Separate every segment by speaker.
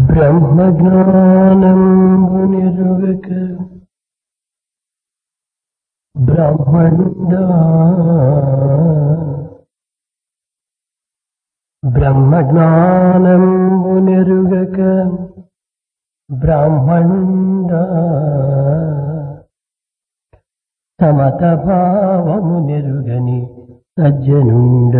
Speaker 1: బ్రహ్మజ్ఞానంబు నిరుగక బ్రహ్మణుడా బ్రహ్మజ్ఞానంబు నిరుగక బ్రాహ్మణుండా సమత భావము నెరుగని సజ్జనుండ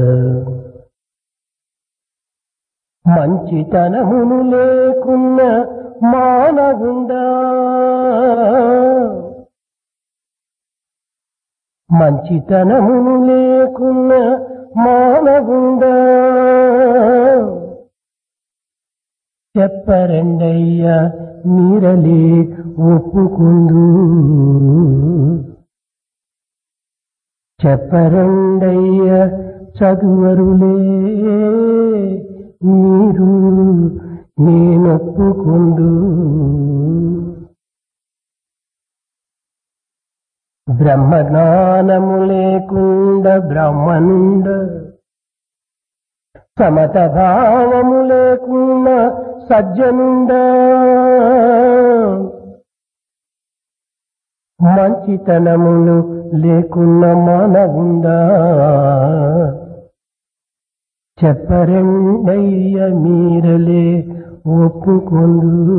Speaker 1: మంచితనమును లేకున్న మానవుండా మంచితనమును లేకున్న మానవుండా చెప్పరండయ్యా మీరలే ఒప్పుకుందు చెప్పరండయ్య చదువరులే మీరు నేనొప్పుకుందు బ్రహ్మజ్ఞానము లేకుండా బ్రహ్మనుండ సమత భావము లేకుండా సజ్జనుండ మంచితనములు లేకున్న మానవుండా చెప్పరండయ్య మీరలే ఒప్పుకొందు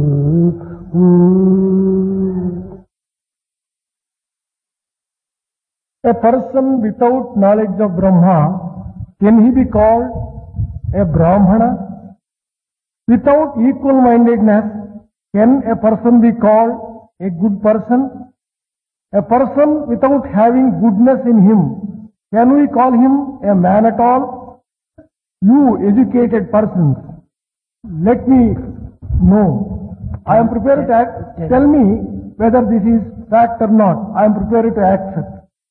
Speaker 2: A person without knowledge of Brahma, can he be called a Brahmana? Without equal mindedness, can a person be called a good person? A person without having goodness in him, can we call him a man at all? You educated persons, let me know. I am prepared to act. Tell me whether this is fact or not. I am prepared to accept.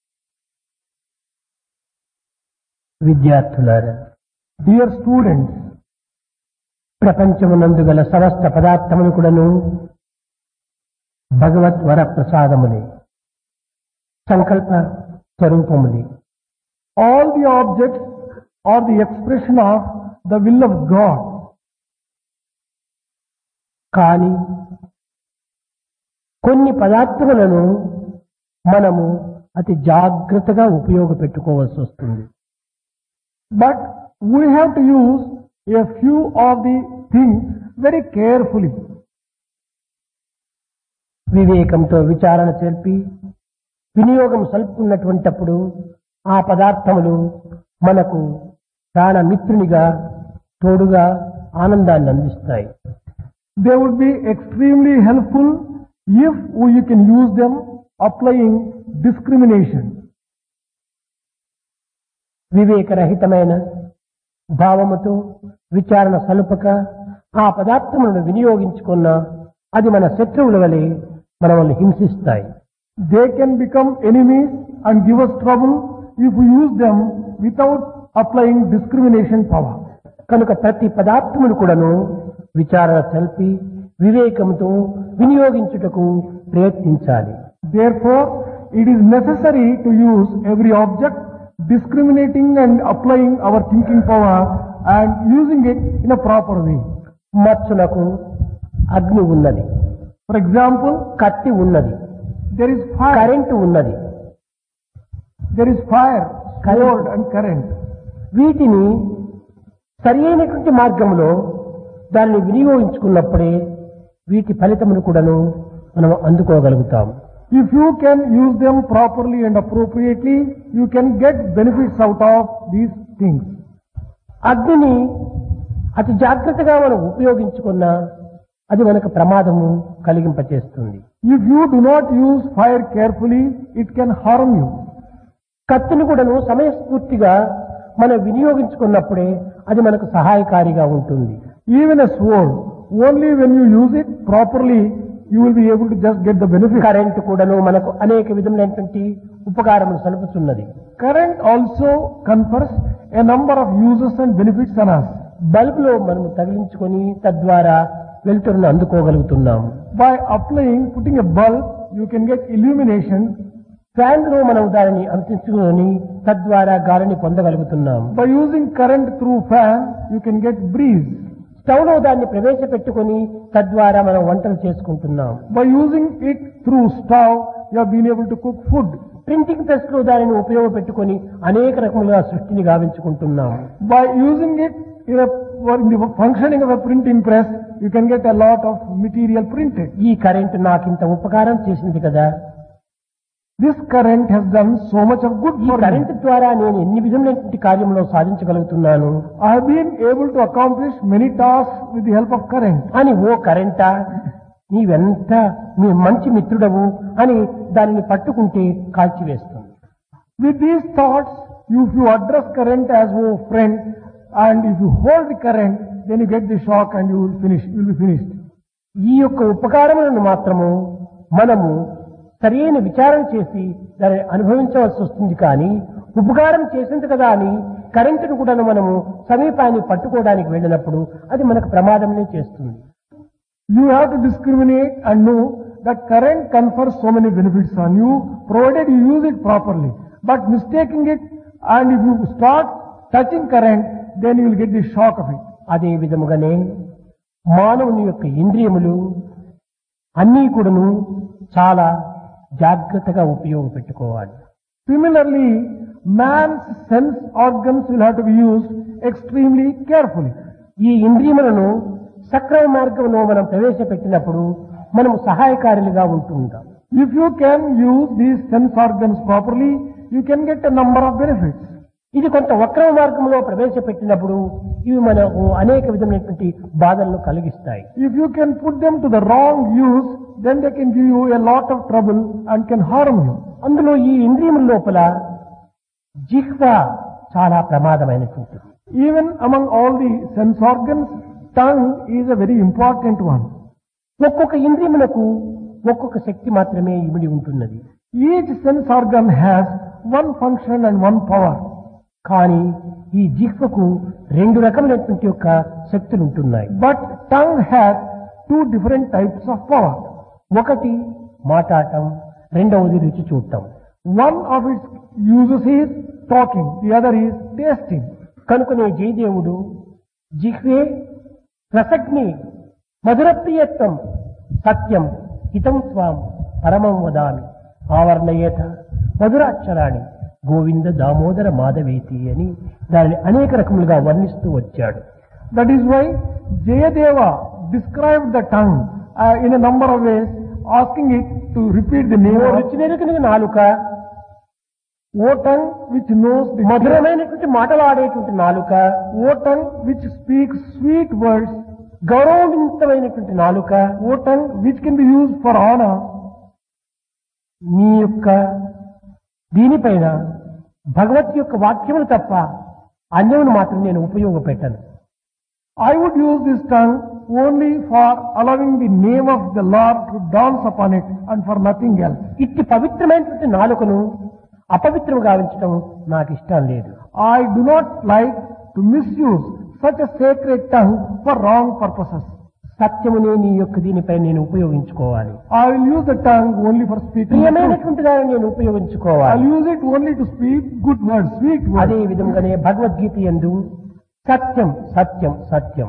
Speaker 1: విద్యార్థులారా
Speaker 2: Dear students,
Speaker 1: ప్రపంచమునందు గల సమస్త పదార్థములు కూడాను భగవత్ వర ప్రసాదములే సంకల్ప స్వరూపములే
Speaker 2: all the objects are the expression of the will of God.
Speaker 1: కానీ కొన్ని పదార్థములను మనము అతి జాగ్రత్తగా ఉపయోగపెట్టుకోవాల్సి వస్తుంది
Speaker 2: But we have to use a few of the things very carefully.
Speaker 1: వివేకంతో విచారణ చేర్పి వినియోగం సల్పుకున్నటువంటప్పుడు ఆ పదార్థములు మనకు ప్రాణమిత్రునిగా తోడుగా ఆనందాన్ని అందిస్తాయి
Speaker 2: They would be extremely helpful if we can use them applying discrimination.
Speaker 1: వివేకరహితమైన భావముతో విచారణ సలుపక ఆ పదార్థములను వినియోగించుకున్న అది మన శత్రువుల వలె మనల్ని హింసిస్తాయి
Speaker 2: They can become enemies and give us trouble if we use them without applying discrimination power.
Speaker 1: కనుక ప్రతి పదార్థమును కూడాను విచారణ సల్పి వివేకంతో వినియోగించుటకు ప్రయత్నించాలి
Speaker 2: Therefore, it is necessary to use every object, discriminating and applying our thinking power and using it in a proper way.
Speaker 1: మచ్చులకు అగ్ని ఉన్నది
Speaker 2: For example,
Speaker 1: కత్తి ఉన్నది
Speaker 2: there is fire,
Speaker 1: కరెంటు ఉన్నది
Speaker 2: there is fire, sword and current.
Speaker 1: వీటిని సరైనటువంటి మార్గంలో దాన్ని వినియోగించుకున్నప్పుడే వీటి ఫలితమును కూడాను మనం అందుకోగలుగుతాం
Speaker 2: If you can use them properly and appropriately, you can get benefits out of these things.
Speaker 1: అగ్నిని అతి జాగ్రత్తగా మనం ఉపయోగించుకున్నా అది మనకు ప్రమాదము కలిగింపచేస్తుంది
Speaker 2: If you do not use fire carefully, it can harm you.
Speaker 1: కత్తిని కూడాను సమయస్ఫూర్తిగా మనం వినియోగించుకున్నప్పుడే అది మనకు సహాయకారిగా ఉంటుంది
Speaker 2: Even a sword, only when you use it properly, you will be able to just get the benefit.
Speaker 1: Current కూడాను మనకు అనేక విధములైనటువంటి ఉపకారములు సలుపుతున్నది
Speaker 2: Current also confers a number of uses and benefits on us.
Speaker 1: బల్బులో మనము తగిలించుకొని తద్వారా వెలుతురును అందుకోగలుగుతున్నాము
Speaker 2: By applying, putting a bulb, you can get illumination.
Speaker 1: Fan లో మనం దానిని అందించుకొని తద్వారా గాలిని పొందగలుగుతున్నాము
Speaker 2: By using current through fan, you can get breeze.
Speaker 1: Stove లో దాన్ని ప్రవేశపెట్టుకొని తద్వారా మనం వంటలు చేసుకుంటున్నాం
Speaker 2: By using it through stove, you have been able to cook food.
Speaker 1: Printing press లో దానిని ఉపయోగపెట్టుకొని అనేక రకములుగా సృష్టిని గావించుకుంటున్నాం
Speaker 2: By using it in, a, for in the functioning of a printing press, you can get a lot of material printed.
Speaker 1: ఈ current నాకింత ఉపకారం చేసింది కదా
Speaker 2: This current has done so much of good
Speaker 1: ఈ
Speaker 2: for me.
Speaker 1: కరెంటు ద్వారా నేను ఎన్ని విధములైనటువంటి కార్యంలో సాధించగలుగుతున్నాను
Speaker 2: I have been able to accomplish many tasks with the help of current.
Speaker 1: అని ఓ కరెంటా నీవెంత నీ మంచి మిత్రుడవు అని దానిని పట్టుకుంటే కాల్చివేస్తుంది
Speaker 2: With these thoughts, if you address current as oh friend, and if you hold the current, then you get the shock and you will finish, you will be finished.
Speaker 1: ఈ యొక్క ఉపకారములను మాత్రము మనము సరైన విచారణ చేసి దాన్ని అనుభవించవలసి వస్తుంది కానీ ఉపకారం చేసింది కదా అని కరెంటును కూడా మనము సమీపాన్ని పట్టుకోవడానికి వెళ్ళినప్పుడు అది మనకు ప్రమాదంనే చేస్తుంది
Speaker 2: You have to discriminate and know that current confers so many benefits on you, provided you use it properly. But mistaking it, and if you start touching current, then you will get the shock of it.
Speaker 1: అదే విధముగానే మానవుని యొక్క ఇంద్రియములు అన్నీ కూడాను చాలా జాగ్రత్తగా ఉపయోగపెట్టుకోవాలి
Speaker 2: Similarly, man's sense organs will have to be used extremely carefully.
Speaker 1: ఈ ఇంద్రియములను సక్రమ మార్గంలో మనం ప్రవేశపెట్టినప్పుడు మనము సహాయకారులుగా ఉంటుంటాం
Speaker 2: If you can use these sense organs properly, you can get a number of benefits.
Speaker 1: ఇది కొంత వక్రమ మార్గంలో ప్రవేశపెట్టినప్పుడు ఇవి మనకు అనేక విధమైనటువంటి బాధలను కలిగిస్తాయి
Speaker 2: If you can put them to the wrong use, then they can give you a lot of trouble and can harm you.
Speaker 1: అందులో ఈ ఇంద్రియముల లోపల జిహ్వ చాలా ప్రమాదమైనటువంటిది
Speaker 2: Even among all the sense organs, tongue is a very important one.
Speaker 1: ఒక్కొక్క ఇంద్రియములకు ఒక్కొక్క శక్తి మాత్రమే ఇమిడి ఉంటున్నది
Speaker 2: Each sense organ has one function and one power.
Speaker 1: కానీ ఈ జిహ్వకు రెండు రకమైనటువంటి యొక్క శక్తులు ఉంటున్నాయి
Speaker 2: But tongue has two different types of power.
Speaker 1: ఒకటి మాట్లాడటం రెండవది రుచి చూడటం
Speaker 2: One of its uses is talking, the other is tasting.
Speaker 1: కనుకనే జయదేవుడు జిహ్వే రసగ్ని మధురప్రియత్వం సత్యం హితం స్వాం పరమం వదామి ఆవర్ణయేత మధురాక్షరాణి గోవింద దామోదర మాధవేతి అని దానిని అనేక రకములుగా వర్ణిస్తూ వచ్చాడు
Speaker 2: That is why Jayadeva described the tongue uh, in a number of ways, asking it to repeat the name
Speaker 1: oh
Speaker 2: of
Speaker 1: రుచి నెరుకుని నాలుక
Speaker 2: O tongue which knows the
Speaker 1: మధురమైనటువంటి మాటలు ఆడేటువంటి నాలుక
Speaker 2: O tongue which speaks sweet words,
Speaker 1: గౌరవవంతమైనటువంటి నాలుక
Speaker 2: O tongue which can be used for honor.
Speaker 1: నీ యొక్క దీనిపైన భగవత్ యొక్క వాక్యములు తప్ప అన్యమును మాత్రం నేను ఉపయోగపెట్టను
Speaker 2: I would use this tongue only for allowing the name of the Lord to dance upon it and for nothing else.
Speaker 1: ఇట్టి పవిత్రమైనటువంటి నాలుకను అపవిత్రం గావించడం నాకు ఇష్టం లేదు
Speaker 2: I do not like to misuse such a sacred tongue for wrong purposes.
Speaker 1: సత్యమునే నీ యొక్క దీనిపై నేను ఉపయోగించుకోవాలి
Speaker 2: I will use the tongue only for speaking the truth.
Speaker 1: ప్రియమైనటువంటి దాన్ని నేను
Speaker 2: I'll
Speaker 1: ఉపయోగించుకోవాలి
Speaker 2: use it only to speak good words, sweet
Speaker 1: అదే
Speaker 2: words.
Speaker 1: విధంగానే భగవద్గీత ఎందు సత్యం సత్యం సత్యం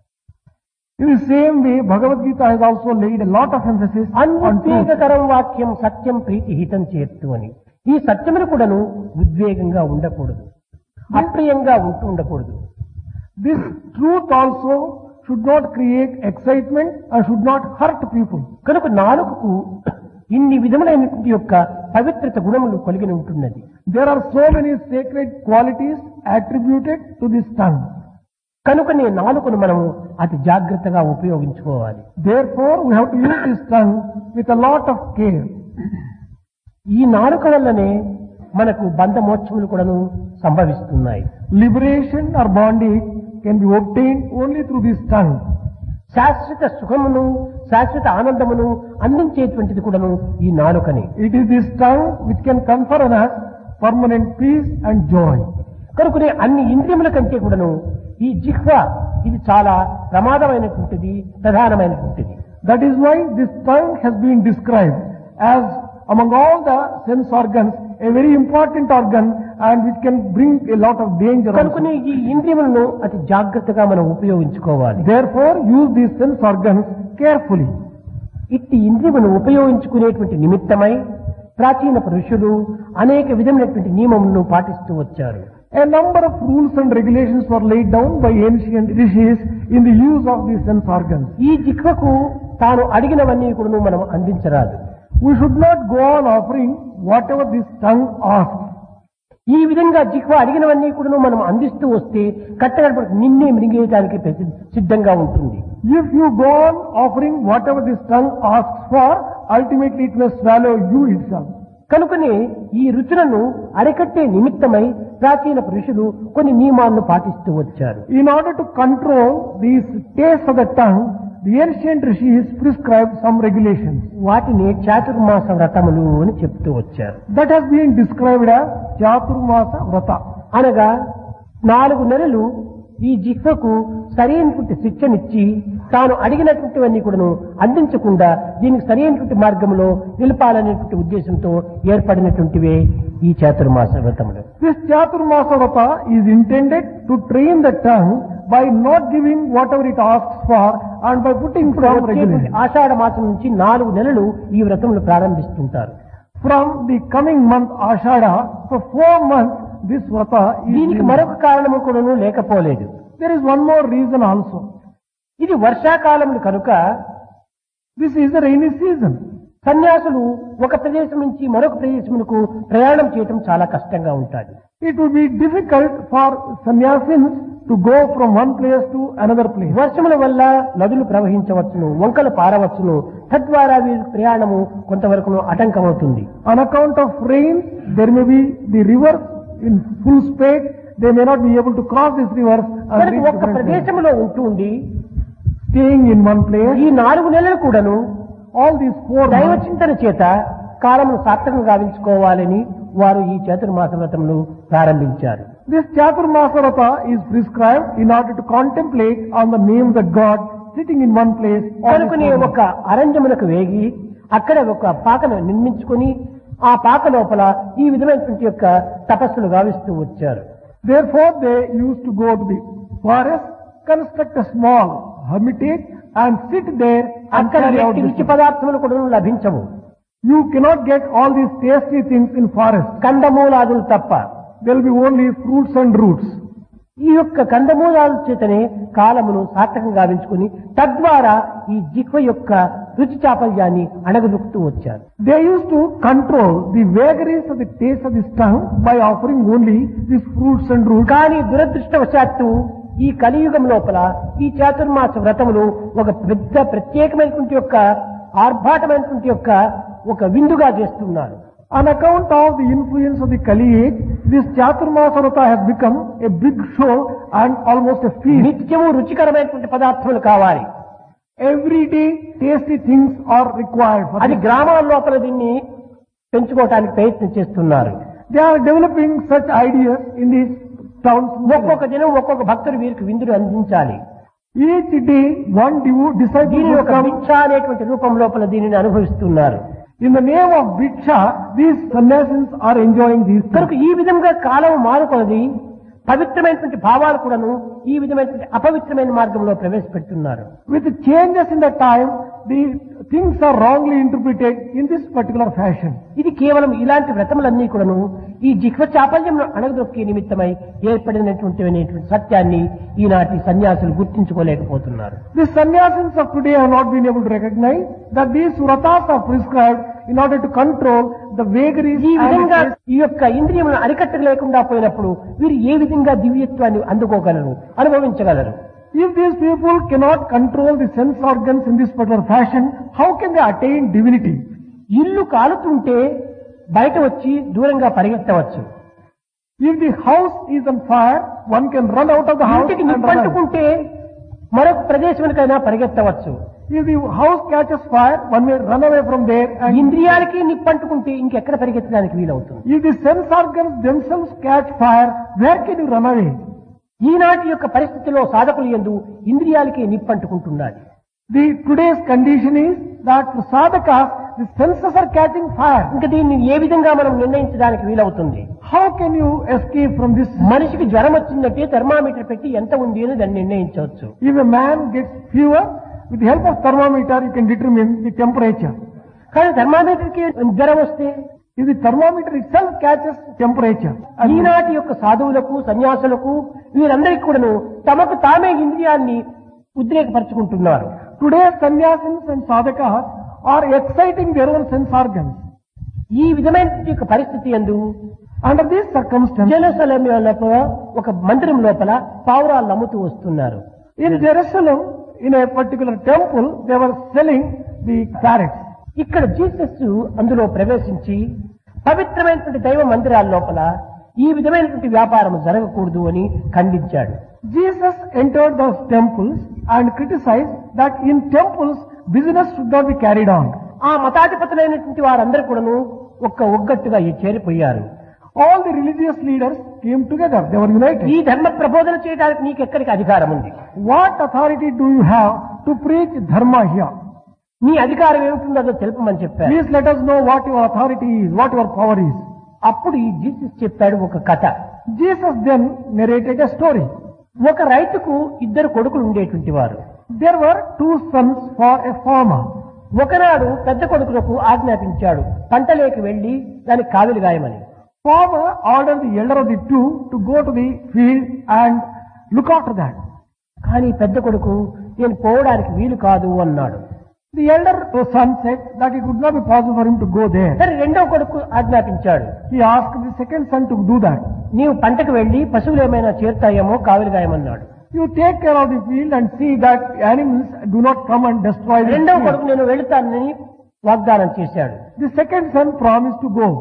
Speaker 2: In the same way, Bhagavad Gita has also laid a lot of emphasis on truth.
Speaker 1: అనుద్వేగకరం వాక్యం సత్యం ప్రీతి హితం చేత్తు అని ఈ సత్యమును కూడాను ఉద్వేగంగా ఉండకూడదు అప్రియంగా ఉంటూ ఉండకూడదు
Speaker 2: This truth also should not create excitement and should not hurt people.
Speaker 1: కనుక నాలుకకు ఇన్ని విధములైనటువంటి యొక్క పవిత్రత గుణములు కలిగి ఉంటున్నది
Speaker 2: There are so many sacred qualities attributed to this tongue.
Speaker 1: కనుక నీ నాలుకను మనము అతి జాగ్రత్తగా ఉపయోగించుకోవాలి
Speaker 2: Therefore, we have to use this tongue with a lot of care.
Speaker 1: ఈ నాలుక వల్లనే మనకు బంధమోక్షములు కూడాను సంభవిస్తున్నాయి
Speaker 2: Liberation or bondage can be obtained only through this tongue.
Speaker 1: శాశ్వత సుఖమును శాశ్వత ఆనందమును అందించేటువంటిది కూడాను ఈ నాలుకని
Speaker 2: It is this tongue which can confer on us permanent peace and joy.
Speaker 1: కనుకనే అన్ని ఇంద్రియముల కంటే కూడాను ఈ జిహ్వ ఇది చాలా ప్రమాదమైనటువంటిది ప్రధానమైనటువంటిది
Speaker 2: That is why this tongue has been described as among all the sense organs a very important organ and which can bring a lot of danger. also.
Speaker 1: కనుకనే ఈ ఇంద్రియములను అతి జాగ్రత్తగా మనం ఉపయోగించుకోవాలి
Speaker 2: Therefore, use these sense organs carefully.
Speaker 1: ఇట్టి ఇంద్రియమును ఉపయోగించుకునేటువంటి నిమిత్తమై ప్రాచీన పురుషులు అనేక విధమైనటువంటి నియమములను పాటిస్తూ వచ్చారు
Speaker 2: A number of rules and regulations were laid down by ancient rishis in the use of these sense organs.
Speaker 1: ఈ జిహ్వకు తాను అడిగినవన్నీ కూడా మనం అందించరాదు
Speaker 2: We should not go on offering whatever this tongue asks.
Speaker 1: ఈ విధంగా జిహ్వ అడిగినవన్నీ కూడా మనం అందిస్తూ వస్తే కట్టగడపడి నిన్నే మిరిగేయడానికి ప్రసి- సిద్ధంగా ఉంటుంది
Speaker 2: If you go on offering whatever this tongue asks for, ultimately it may swallow you itself.
Speaker 1: కనుకనే ఈ రుచులను అరికట్టే నిమిత్తమై ప్రాచీన పురుషులు కొన్ని నియమాలను పాటిస్తూ వచ్చారు
Speaker 2: In order to control these tastes of the tongue, the ancient rishis prescribed some regulations.
Speaker 1: వాటిని చాతుర్మాస వ్రతములు అని చెప్తూ వచ్చారు
Speaker 2: That has been described as Chaturmasa Vrata.
Speaker 1: అనగా నాలుగు నెలలు ఈ జిహ్వకు సరైనటువంటి శిక్షనిచ్చి తాను అడిగినటువంటివన్నీ కూడాను అందించకుండా దీనికి సరైనటువంటి మార్గంలో నిలపాలనేటువంటి ఉద్దేశంతో ఏర్పడినటువంటివే ఈ చాతుర్మాస వ్రతములు
Speaker 2: This Chaturmasa Vrata is intended to train the tongue by not giving whatever it asks for and by putting
Speaker 1: ఇప్పుడు
Speaker 2: some
Speaker 1: వచ్చేటువంటి
Speaker 2: regulations.
Speaker 1: ఆషాఢ మాసం నుంచి నాలుగు నెలలు ఈ వ్రతములు ప్రారంభిస్తుంటారు
Speaker 2: From the coming month Ashada, for four months, this Vrata is
Speaker 1: దీనికి
Speaker 2: given.
Speaker 1: మరొక కారణము కూడాను లేకపోలేదు
Speaker 2: There is one more reason also.
Speaker 1: ఇది వర్షాకాలములు కనుక
Speaker 2: This is the rainy season.
Speaker 1: సన్యాసులు ఒక ప్రదేశం నుంచి మరొక ప్రదేశమునకు ప్రయాణం చేయటం చాలా కష్టంగా ఉంటుంది
Speaker 2: It would be difficult for sannyasins to go from one place to another place.
Speaker 1: వర్షముల వల్ల నదులు ప్రవహించవచ్చును వంకలు పారవచ్చును తద్వారా వీరి ప్రయాణము కొంతవరకు ఆటంకమవుతుంది
Speaker 2: On account of rain, there may be the river in full spate. They may not be able to cross this river and
Speaker 1: కనుక
Speaker 2: reach
Speaker 1: ఒక్క
Speaker 2: different places.
Speaker 1: ప్రదేశంలో ఉంటూ ఉండి
Speaker 2: Staying in one place,
Speaker 1: ఈ నాలుగు నెలలు కూడాను
Speaker 2: all these four
Speaker 1: దైవ
Speaker 2: months,
Speaker 1: చింతన చేత కాలమును సార్థకం గావించుకోవాలని వారు ఈ చతుర్మాస వ్రతమును ప్రారంభించారు
Speaker 2: this Chaturmasa Vrata is prescribed in order to contemplate on the name of the God sitting in one place. all these
Speaker 1: కనుకనే
Speaker 2: four
Speaker 1: ఒక అరంజమునకు వేగి అక్కడ ఒక పాకను నిర్మించుకొని ఆ పాక లోపల ఈ విధమైనటువంటి యొక్క తపస్సులు గావిస్తూ వచ్చారు
Speaker 2: Therefore, they used to go to the forest, construct a small hermitage, and sit there and
Speaker 1: అక్కడ
Speaker 2: carry out
Speaker 1: ఎట్టి
Speaker 2: this.
Speaker 1: రుచి పదార్థములు కూడా లభించవు
Speaker 2: You cannot get all these tasty things in forest.
Speaker 1: కందమూలాదులు తప్ప
Speaker 2: There will be only fruits and roots.
Speaker 1: ఈ యొక్క కందమూలాల చేతనే కాలమును సార్థకం గావించుకుని తద్వారా ఈ జిహ్వ యొక్క రుచి చాపల్యాన్ని అణగదొక్కుతూ వచ్చారు
Speaker 2: They used to control the vagaries of the taste of this tongue by offering only these fruits and roots.
Speaker 1: కానీ దురదృష్టవశాత్తు ఈ కలియుగం లోపల ఈ చాతుర్మాస వ్రతములు ఒక పెద్ద ప్రత్యేకమైనటువంటి యొక్క ఆర్భాటమైనటువంటి యొక్క ఒక విందుగా చేస్తున్నారు
Speaker 2: On account of the influence of the Kali age, this Chaturmasa Vrata has become a big show and almost a feast.
Speaker 1: నిత్యము రుచికరమైనటువంటి పదార్థములు కావాలి
Speaker 2: Every day, tasty things are required for
Speaker 1: అది
Speaker 2: this.
Speaker 1: గ్రామాల లోపల దీన్ని పెంచుకోవటానికి ప్రయత్నం చేస్తున్నారు
Speaker 2: They are developing such ideas in these towns.
Speaker 1: ఒక్కొక్క దినం ఒక్కొక్క భక్తుడు వీరికి విందులు అందించాలి
Speaker 2: Each day, one devo- disciple
Speaker 1: దీని
Speaker 2: will
Speaker 1: ఒక
Speaker 2: come.
Speaker 1: భిక్ష అనేటువంటి రూపం లోపల దీనిని అనుభవిస్తున్నారు
Speaker 2: In the name of Bhiksha, these sannyasins are enjoying these
Speaker 1: కనుక
Speaker 2: things.
Speaker 1: ఈ విధంగా కాలం మారుకొనది పవిత్రమైనటువంటి భావాలు కూడాను ఈ విధమైనటువంటి అపవిత్రమైన మార్గంలో ప్రవేశపెడుతున్నారు
Speaker 2: With the changes in the time, the things are wrongly interpreted in this particular fashion.
Speaker 1: ఇది కేవలం ఇలాంటి వ్రతములన్నీ కూడాను ఈ జిహ్వ చాపల్యం అణగదొక్కే నిమిత్తమై ఏర్పడినటువంటి అనేటువంటి సత్యాన్ని ఈనాటి సన్యాసులు గుర్తించుకోలేకపోతున్నారు
Speaker 2: The sannyasins of today have not been able to recognize that these vratas are prescribed in order to control the vagaries
Speaker 1: ఈ
Speaker 2: and
Speaker 1: విధంగా
Speaker 2: the
Speaker 1: ఈ యొక్క ఇంద్రియములను అరికట్టలేకుండా పోయినప్పుడు వీరు ఏ విధంగా దివ్యత్వాన్ని అందుకోగలరు అనుభవించగలరు
Speaker 2: If these people cannot control the sense organs in this particular fashion, how can they attain divinity?
Speaker 1: ఇల్లు కాలుతుంటే బయట వచ్చి దూరంగా పరిగెత్తవచ్చు
Speaker 2: If the house is on fire, one can run out of the house
Speaker 1: ఇంటికి
Speaker 2: and run away.
Speaker 1: నిప్పంటుకుంటే మరొక ప్రదేశానికైనా పరిగెత్తవచ్చు
Speaker 2: If the house catches fire, one may run away from there and
Speaker 1: ఇంద్రియాలకి నిప్పంటుకుంటే ఇంకెక్కడ పరిగెత్తడానికి వీలవుతుంది
Speaker 2: if the sense organs themselves catch fire, where can you run away?
Speaker 1: ఈనాటి యొక్క పరిస్థితిలో సాధకులు ఎందు ఇంద్రియాలకి నిప్పంటుకుంటున్నది
Speaker 2: The today's condition is that for sadhakas, the senses are catching fire.
Speaker 1: ఇంకా దీన్ని ఏ విధంగా మనం నిర్ణయించడానికి వీలవుతుంది
Speaker 2: How can you escape from this?
Speaker 1: మనిషికి జ్వరం వచ్చిందంటే థర్మామీటర్ పెట్టి ఎంత ఉంది అని దాన్ని నిర్ణయించవచ్చు
Speaker 2: If a man gets fever, with the help of thermometer, you can determine the temperature.
Speaker 1: కానీ థర్మామీటర్ కి జ్వరం వస్తే
Speaker 2: If the thermometer itself catches temperature, and
Speaker 1: ఈనాటి యొక్క సాధువులకు సన్యాసులకు వీరందరికీ కూడాను తమకు తామే ఇంద్రియాన్ని ఉద్రేకపరుచుకుంటున్నారు
Speaker 2: today's sannyasins and sadhakas are exciting their own sense organs.
Speaker 1: ఈ విధమైన యొక్క పరిస్థితి ఎందు
Speaker 2: Under these circumstances,
Speaker 1: జెరూసలేం లోపల ఒక మందిరం లోపల పావురాలు అమ్ముతూ వస్తున్నారు
Speaker 2: in Jerusalem, in a particular temple, they were selling the parrots.
Speaker 1: ఇక్కడ జీసస్ అందులో ప్రవేశించి పవిత్రమైనటువంటి దైవ మందిరాల లోపల ఈ విధమైనటువంటి వ్యాపారం జరగకూడదు అని ఖండించాడు
Speaker 2: Jesus entered those temples and criticized that in temples, business should not be carried on.
Speaker 1: ఆ మతాధిపతులైనటువంటి వారందరూ కూడాను ఒక్క ఒగ్గట్టుగా చేరిపోయారు
Speaker 2: All the religious leaders came together. They were united.
Speaker 1: ఈ ధర్మ ప్రబోధన చేయడానికి నీకు ఎక్కడికి అధికారం ఉంది
Speaker 2: What authority do you have to preach dharma here?
Speaker 1: నీ అధికారం ఏమిటుందో తెలుపమని చెప్పారు
Speaker 2: Please let us know what your authority is, what your power is.
Speaker 1: అప్పుడు ఈ జీసస్ చెప్పాడు ఒక కథ
Speaker 2: Jesus then narrated a story.
Speaker 1: ఒక రైతుకు ఇద్దరు కొడుకులు ఉండేటువంటి వారు
Speaker 2: There were two sons for a farmer.
Speaker 1: ఒకనాడు పెద్ద కొడుకులకు ఆజ్ఞాపించాడు పంటలేకి వెళ్లి దానికి కావిలి గాయమని
Speaker 2: Farmer ordered the elder of the two to go to the field and look after that.
Speaker 1: కానీ పెద్ద కొడుకు నేను పోవడానికి వీలు కాదు అన్నాడు
Speaker 2: The elder son said that it would not be possible for him to go there.
Speaker 1: సరే రెండో కొడుకు ఆజ్ఞాపించాడు
Speaker 2: He asked the second son to do that.
Speaker 1: నీవు పంటకు వెళ్లి పశువులు ఏమైనా చేరుతాయేమో కావిలి గాయమన్నాడు
Speaker 2: You take care of the field and see that animals do not come and destroy the
Speaker 1: రెండో
Speaker 2: field.
Speaker 1: కొడుకు నేను వెళుతానని వాగ్దానం చేశాడు
Speaker 2: The second son promised to go.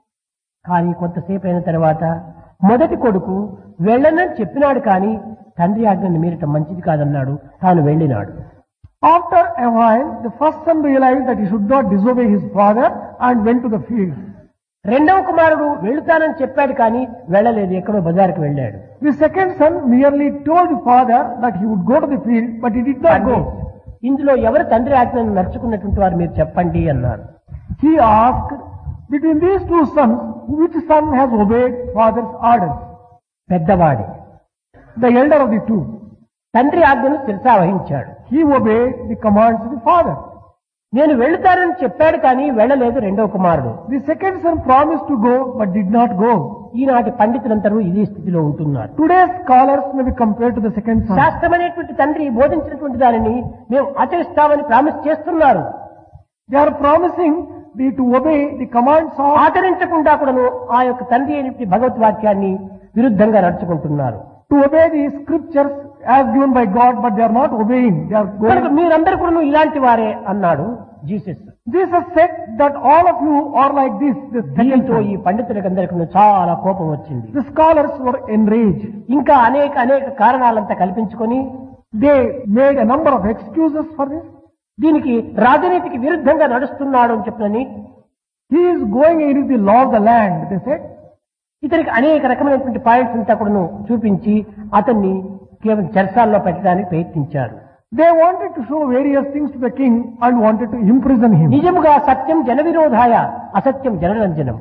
Speaker 1: కానీ కొంతసేపు అయిన తర్వాత మొదటి కొడుకు వెళ్ళనని చెప్పినాడు కానీ తండ్రి ఆజ్ఞను మీరటం మంచిది కాదన్నాడు తాను వెళ్ళినాడు
Speaker 2: After a while, the first son realized that he should not disobey his father and went to the field.
Speaker 1: రెండవ కుమారుడు వెళుతానని చెప్పాడు కానీ వెళ్ళలేదు ఎక్కడో బజార్కి వెళ్ళాడు
Speaker 2: The second son merely told the father that he would go to the field, but he did not go.
Speaker 1: ఇందులో ఎవరు తండ్రి ఆజ్ఞను నడుచుకున్నటువంటి వారు మీరు చెప్పండి అన్నారు
Speaker 2: He asked, between these two sons, which son has obeyed father's orders?
Speaker 1: పెద్దవాడి
Speaker 2: The elder of the two.
Speaker 1: తండ్రి ఆజ్ఞను శిరసా వహించాడు
Speaker 2: He obeyed the commands of the father.
Speaker 1: నేను వెళుతానని చెప్పాడు కానీ వెళ్ళలేదు రెండవ కుమారుడు
Speaker 2: The second son promised to go, but did not go.
Speaker 1: ఈనాటి పండితులందరూ ఇదే స్థితిలో ఉంటున్నారు
Speaker 2: Today's scholars may be compared to the second son.
Speaker 1: శాస్త్రం అనేటువంటి తండ్రి బోధించినటువంటి దానిని మేము ఆచరిస్తామని ప్రామిస్ చేస్తున్నారు
Speaker 2: They are promising thee to obey the commands of
Speaker 1: ఆచరించకుండా కూడాను ఆ యొక్క తండ్రి అయినటువంటి భగవద్వాక్యాన్ని విరుద్ధంగా నడుచుకుంటున్నారు
Speaker 2: to obey the scriptures as given by God, but they are not obeying. They are
Speaker 1: కనుక
Speaker 2: going.
Speaker 1: మీరందరూ కూడా ఇలాంటి వారే అన్నాడు Jesus
Speaker 2: Jesus said that all of you are like this. The second
Speaker 1: దీంతో ఈ
Speaker 2: son.
Speaker 1: పండితులకందరికీ చాలా కోపం వచ్చింది
Speaker 2: The scholars were enraged.
Speaker 1: ఇంకా అనేక అనేక కారణాలంతా కల్పించుకొని
Speaker 2: They made a number of excuses for this.
Speaker 1: దీనికి రాజనీతికి విరుద్ధంగా నడుస్తున్నాడు అని చెప్పనని
Speaker 2: He is going against the law of the land, they said.
Speaker 1: ఇతనికి అనేక రకమైనటువంటి పాయింట్స్ అంతా కూడాను చూపించి అతన్ని కేవలం చెరసాల్లో పెట్టడానికి ప్రయత్నించారు
Speaker 2: They wanted to show various things to the king and wanted to imprison him.
Speaker 1: నిజముగా సత్యం జన విరోధాయ అసత్యం జనరంజనం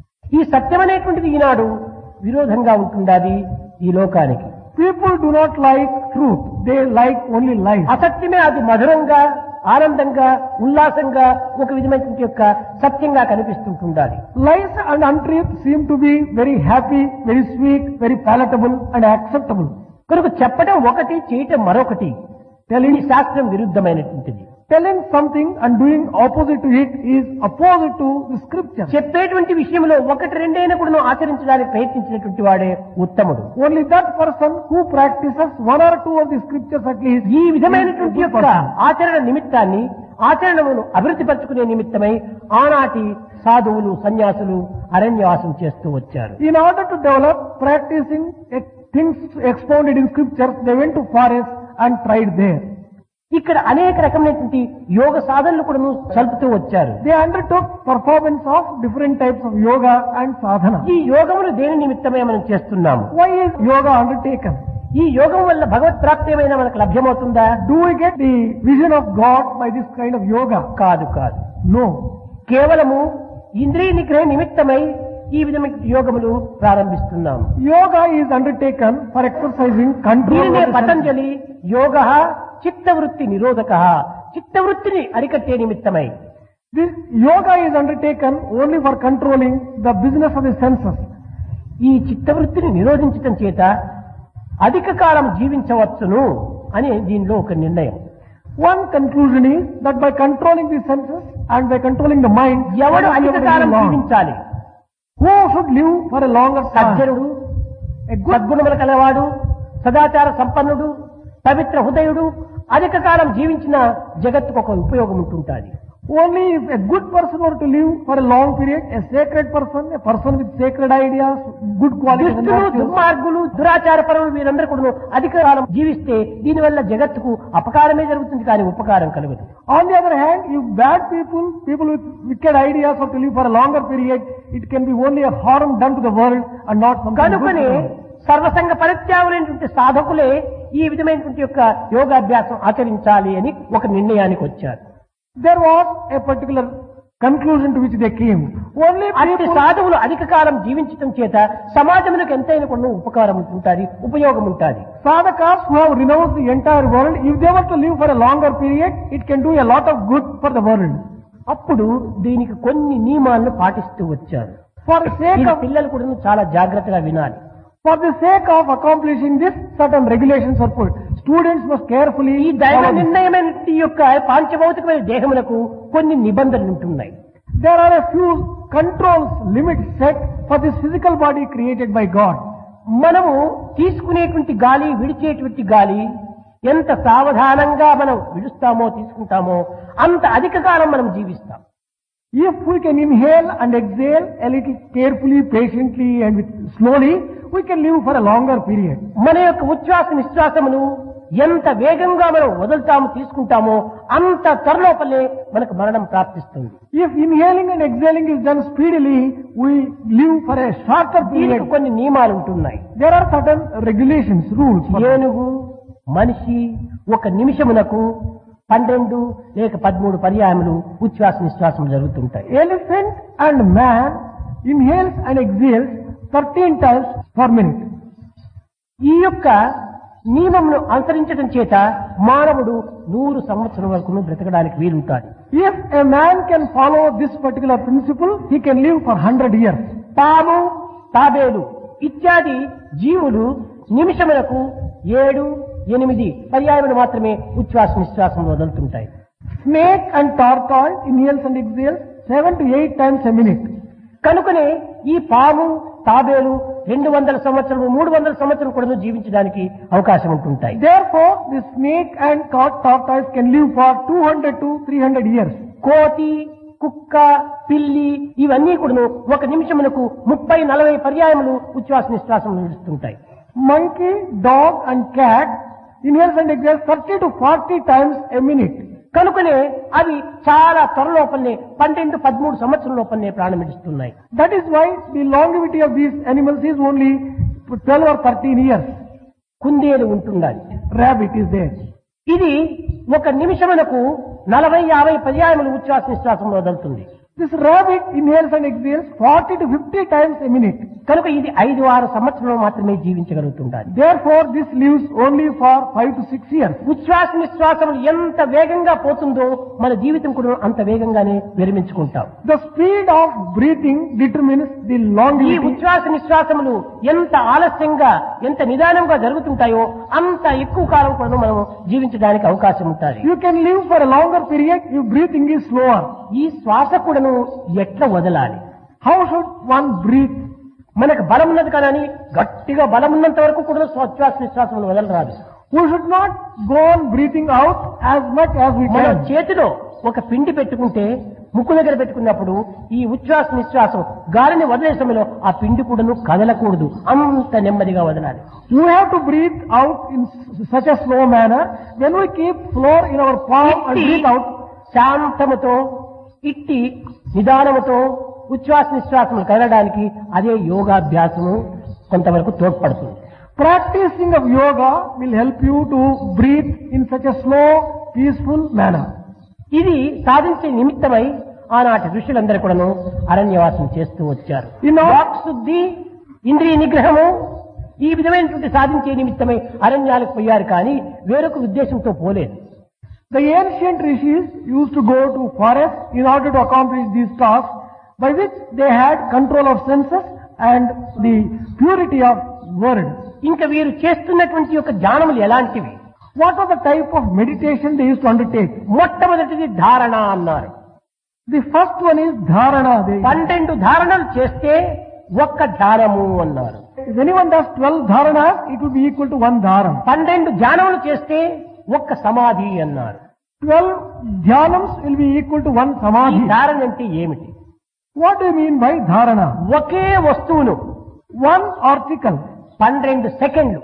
Speaker 1: ఈ సత్యం అనేటువంటిది ఈనాడు విరోధంగా ఉంటుండాది ఈ లోకానికి
Speaker 2: People do not like truth. They like only lies.
Speaker 1: అసత్యమే అది మధురంగా ఆనందంగా ఉల్లాసంగా ఒక విధమైనటువంటి యొక్క సత్యంగా కనిపిస్తుంటుండాలి
Speaker 2: Lies and untruth seem to be very happy, very sweet, very palatable and acceptable.
Speaker 1: కనుక చెప్పడం ఒకటి చేయటం మరొకటి
Speaker 2: Telling,
Speaker 1: ఈ శాస్త్రం విరుద్ధమైనటువంటిది
Speaker 2: telling something and doing opposite to it is opposite to the scripture.
Speaker 1: చెప్పేటువంటి విషయంలో ఒకటి రెండైనా కూడా ఆచరించడానికి ప్రయత్నించినటువంటి వాడే ఉత్తముడు
Speaker 2: Only that person who practices one or two of the scriptures at least
Speaker 1: ఈ
Speaker 2: is a
Speaker 1: విధమైనటువంటి
Speaker 2: good
Speaker 1: యొక్క
Speaker 2: person.
Speaker 1: ఆచరణ నిమిత్తాన్ని ఆచరణను అభివృద్ధి పరచుకునే నిమిత్తమై ఆనాటి సాధువులు సన్యాసులు అరణ్యవాసం చేస్తూ వచ్చారు
Speaker 2: In order to develop practicing eh, things expounded in scriptures, they went to forest and tried there.
Speaker 1: ఇక్కడ అనేక రకమైనటువంటి యోగ సాధనలు కూడా చలుపుతూ వచ్చారు
Speaker 2: They undertook performance of different types of yoga and sadhana.
Speaker 1: ఈ యోగములు దేని నిమిత్తమే మనం చేస్తున్నాము
Speaker 2: Why is yoga undertaken?
Speaker 1: ఈ యోగం వల్ల భగవత్ ప్రాప్తి ఏమైనా మనకు లభ్యమవుతుందా
Speaker 2: Do we get the vision of God by this kind of yoga?
Speaker 1: కాదు కాదు
Speaker 2: No.
Speaker 1: కేవలము ఇంద్రియ నిగ్రహ నిమిత్తమై ఈ విధమైన యోగములు ప్రారంభిస్తున్నాం
Speaker 2: Yoga is undertaken for exercising control
Speaker 1: దీనినే
Speaker 2: over the senses.
Speaker 1: పతంజలి యోగ చిత్తవృత్తి నిరోధక చిత్తవృత్తిని అరికట్టే నిమిత్తమై
Speaker 2: This yoga is undertaken only for controlling the business of the senses.
Speaker 1: ఈ చిత్తవృత్తిని నిరోధించటం చేత అధిక కాలం జీవించవచ్చును అని దీనిలో ఒక నిర్ణయం
Speaker 2: One conclusion is that by controlling the senses and by controlling the mind,
Speaker 1: ఎవడు
Speaker 2: one will be
Speaker 1: అధిక
Speaker 2: able to
Speaker 1: column
Speaker 2: live long.
Speaker 1: జీవించాలి
Speaker 2: Who should live for a longer time?
Speaker 1: సజ్జనుడు సద్గుణముల కలవాడు సదాచార సంపన్నుడు పవిత్ర హృదయుడు అధిక కాలం జీవించిన జగత్తుకు ఒక ఉపయోగం ఉంటుంటుంది
Speaker 2: Only if a good person were to live for a long period, a sacred person, a person with sacred ideas, good qualities and
Speaker 1: దుష్టులు
Speaker 2: virtues,
Speaker 1: దుర్మార్గులు దురాచార పరులు వీరందరూ కూడా అధిక కాలం జీవిస్తే దీనివల్ల జగత్తుకు అపకారమే జరుగుతుంది కానీ ఉపకారం కలగదు
Speaker 2: On the other hand, if bad people, people with wicked ideas are to live for a longer period, it can be only a harm done to the world and not something good.
Speaker 1: కనుకనే
Speaker 2: to the world.
Speaker 1: సర్వసంగ పరిత్యాగులైనటువంటి సాధకులే ఈ విధమైనటువంటి యొక్క యోగాభ్యాసం ఆచరించాలి అని ఒక నిర్ణయానికి వచ్చారు
Speaker 2: There was a particular conclusion to which they came. Only
Speaker 1: అట్టి
Speaker 2: people,
Speaker 1: సాధువులు అధిక కాలం జీవించటం చేత సమాజములకు ఎంతైనా కొన్ని ఉపకారం ఉంటుంది ఉపయోగం ఉంటుంది
Speaker 2: sadhakas who have renounced the entire world, if they were to live for a longer period, it can do a lot of good for the world.
Speaker 1: అప్పుడు దీనికి కొన్ని నియమాలను పాటిస్తూ వచ్చారు
Speaker 2: For the sake
Speaker 1: ఇది
Speaker 2: of
Speaker 1: పిల్లలు కూడా చాలా జాగ్రత్తగా వినాలి
Speaker 2: For the sake of accomplishing this, certain regulations are put. Students must carefully
Speaker 1: ఈ దైవ
Speaker 2: follow this.
Speaker 1: నిర్ణయమైన ఈ యొక్క పాంచభౌతికమైన దేహములకు కొన్ని నిబంధనలు ఉంటున్నాయి
Speaker 2: There are a few controls, limits set for this physical body created by God.
Speaker 1: మనము తీసుకునేటువంటి గాలి విడిచేటువంటి గాలి ఎంత సావధానంగా మనం విడుస్తామో తీసుకుంటామో అంత అధిక కాలం మనం జీవిస్తాం
Speaker 2: If we can inhale and exhale a little carefully, patiently and with slowly, we can live for a longer period.
Speaker 1: మన యొక్క ఉచ్ఛ్వాస నిశ్వాసమును ఎంత వేగంగా మనం వదులుతాము తీసుకుంటామో అంత త్వరలోపలే మనకు మరణం ప్రాప్తిస్తుంది
Speaker 2: If inhaling and exhaling is done speedily, we live for a shorter
Speaker 1: దీనికి
Speaker 2: period.
Speaker 1: కొన్ని నియమాలు ఉంటున్నాయి
Speaker 2: There are certain regulations, rules. For that.
Speaker 1: ఏనుగు మనిషి ఒక నిమిషమునకు పన్నెండు లేక పదమూడు పర్యాయములు ఉచ్ఛ్వాస నిశ్వాసం జరుగుతుంటాయి
Speaker 2: Elephant and man inhales and exhales 13 times per minute.
Speaker 1: ఈ యొక్క నియమమును అనుసరించడం చేత మానవుడు నూరు సంవత్సరం వరకు బ్రతకడానికి వీలుంటాడు
Speaker 2: If a man can follow this particular principle, he can live for 100 years.
Speaker 1: పాము తాబేలు ఇత్యాది జీవులు నిమిషములకు ఏడు ఎనిమిది పర్యాయములు మాత్రమే ఉచ్ఛ్వాస నిశ్వాసం వదులుతుంటాయి
Speaker 2: Snake and tortoise inhales and exhales 7 to 8 times a minute.
Speaker 1: కనుకనే ఈ పాము తాబేలు రెండు వందల సంవత్సరం మూడు వందల సంవత్సరం కూడా జీవించడానికి అవకాశం ఉంటుంటాయి
Speaker 2: Therefore, the snake and tor- tortoise can live for 200 to 300 years.
Speaker 1: కోతి కుక్క పిల్లి ఇవన్నీ కూడా ఒక నిమిషమునకు ముప్పై నలభై పర్యాయములు ఉచ్ఛ్వాస నిశ్వాసం నిలుస్తుంటాయి
Speaker 2: Monkey, dog and cat inhales and exhales 30 to 40 times a minute.
Speaker 1: కనుకనే అవి చాలా త్వరలోపలనే పన్నెండు పదమూడు సంవత్సరం లోపలనే ప్రాణమిడుస్తున్నాయి
Speaker 2: That is why the longevity of these animals is only 12 or 13 years.
Speaker 1: కుందేలు ఉంటుండాలి
Speaker 2: Rabbit is there.
Speaker 1: ఇది ఒక నిమిషమునకు నలభై యాభై పర్యాయములు ఉచ్ఛ్వాస నిశ్వాసం వదులుతుంది
Speaker 2: This rabbit inhales and exhales 40 to 50 times a minute.
Speaker 1: కనుక ఇది ఐదు ఆరు సంవత్సరంలో మాత్రమే జీవించగలుగుతుండాలి
Speaker 2: Therefore, this lives only for 5 to 6 years.
Speaker 1: ఉచ్ఛ్వాస నిశ్వాసములు ఎంత వేగంగా పోతుందో మన జీవితం కూడా అంత వేగంగానే విరమించుకుంటాం
Speaker 2: The speed of breathing determines the
Speaker 1: ఈ
Speaker 2: longevity.
Speaker 1: ఉచ్ఛ్వాస నిశ్వాసములు ఎంత ఆలస్యంగా ఎంత నిదానంగా జరుగుతుంటాయో అంత ఎక్కువ కాలం కూడా మనం జీవించడానికి అవకాశం ఉంటుంది
Speaker 2: You can live for a longer period if breathing is slower.
Speaker 1: ఈ శ్వాస కూడాను ఎట్లా వదలాలి
Speaker 2: How should one breathe?
Speaker 1: మనకు బలం ఉన్నది కానీ గట్టిగా బలం ఉన్నంత వరకు కూడా ఉచ్ఛ్వాస నిశ్వాసములు వదలరాదు
Speaker 2: We should not go on breathing out as much as we
Speaker 1: మనం
Speaker 2: can.
Speaker 1: చేతిలో ఒక పిండి పెట్టుకుంటే ముక్కు దగ్గర పెట్టుకున్నప్పుడు ఈ ఉచ్ఛ్వాస నిశ్వాసం గాలిని వదిలే సమయంలో ఆ పిండి కూడాను కదలకూడదు అంత నెమ్మదిగా వదలాలి
Speaker 2: We have to breathe out in s- such a slow manner. Then we keep floor in our palm and
Speaker 1: ఇట్టి
Speaker 2: breathe out.
Speaker 1: శాంతముతో ఇట్టి నిదానముతో ఉచ్ఛ్వాస నిశ్వాసములు కదలడానికి అదే యోగాభ్యాసము కొంతవరకు తోడ్పడుతుంది
Speaker 2: Practicing of yoga will help you to breathe in such a slow, peaceful manner.
Speaker 1: ఇది సాధించే నిమిత్తమై ఆనాటి ఋషులందరూ కూడాను అరణ్యవాసం చేస్తూ వచ్చారు
Speaker 2: In all-
Speaker 1: వాక్ శుద్ధి ఇంద్రియ నిగ్రహము ఈ విధమైనటువంటి సాధించే నిమిత్తమై అరణ్యాలకు పోయారు కానీ వేరొక ఉద్దేశంతో పోలేదు
Speaker 2: The ancient rishis used to go to forest in order to accomplish these tasks by which they had control of senses and the purity of word.
Speaker 1: ఇంకా వీరు చేస్తున్నటువంటి యొక్క ధ్యానములు ఎలాంటివి
Speaker 2: What was the type of meditation they used to undertake?
Speaker 1: మొట్టమొదటిది ధారణ అన్నారు
Speaker 2: The first one is dharana. They,
Speaker 1: పన్నెండు ధారణలు చేస్తే ఒక్క ధ్యానము అన్నారు
Speaker 2: if anyone does 12 dharanas, it would be equal to one dharam.
Speaker 1: పన్నెండు ధ్యానములు చేస్తే ఒక్క సమాధి అన్నారు
Speaker 2: 12 dhyanams will be equal to one
Speaker 1: ఈ
Speaker 2: samadhi.
Speaker 1: ధారణ అంటే ఏమిటి
Speaker 2: What do you mean by dharana?
Speaker 1: ఒకే వస్తువును
Speaker 2: One article.
Speaker 1: పన్నెండు సెకండ్లు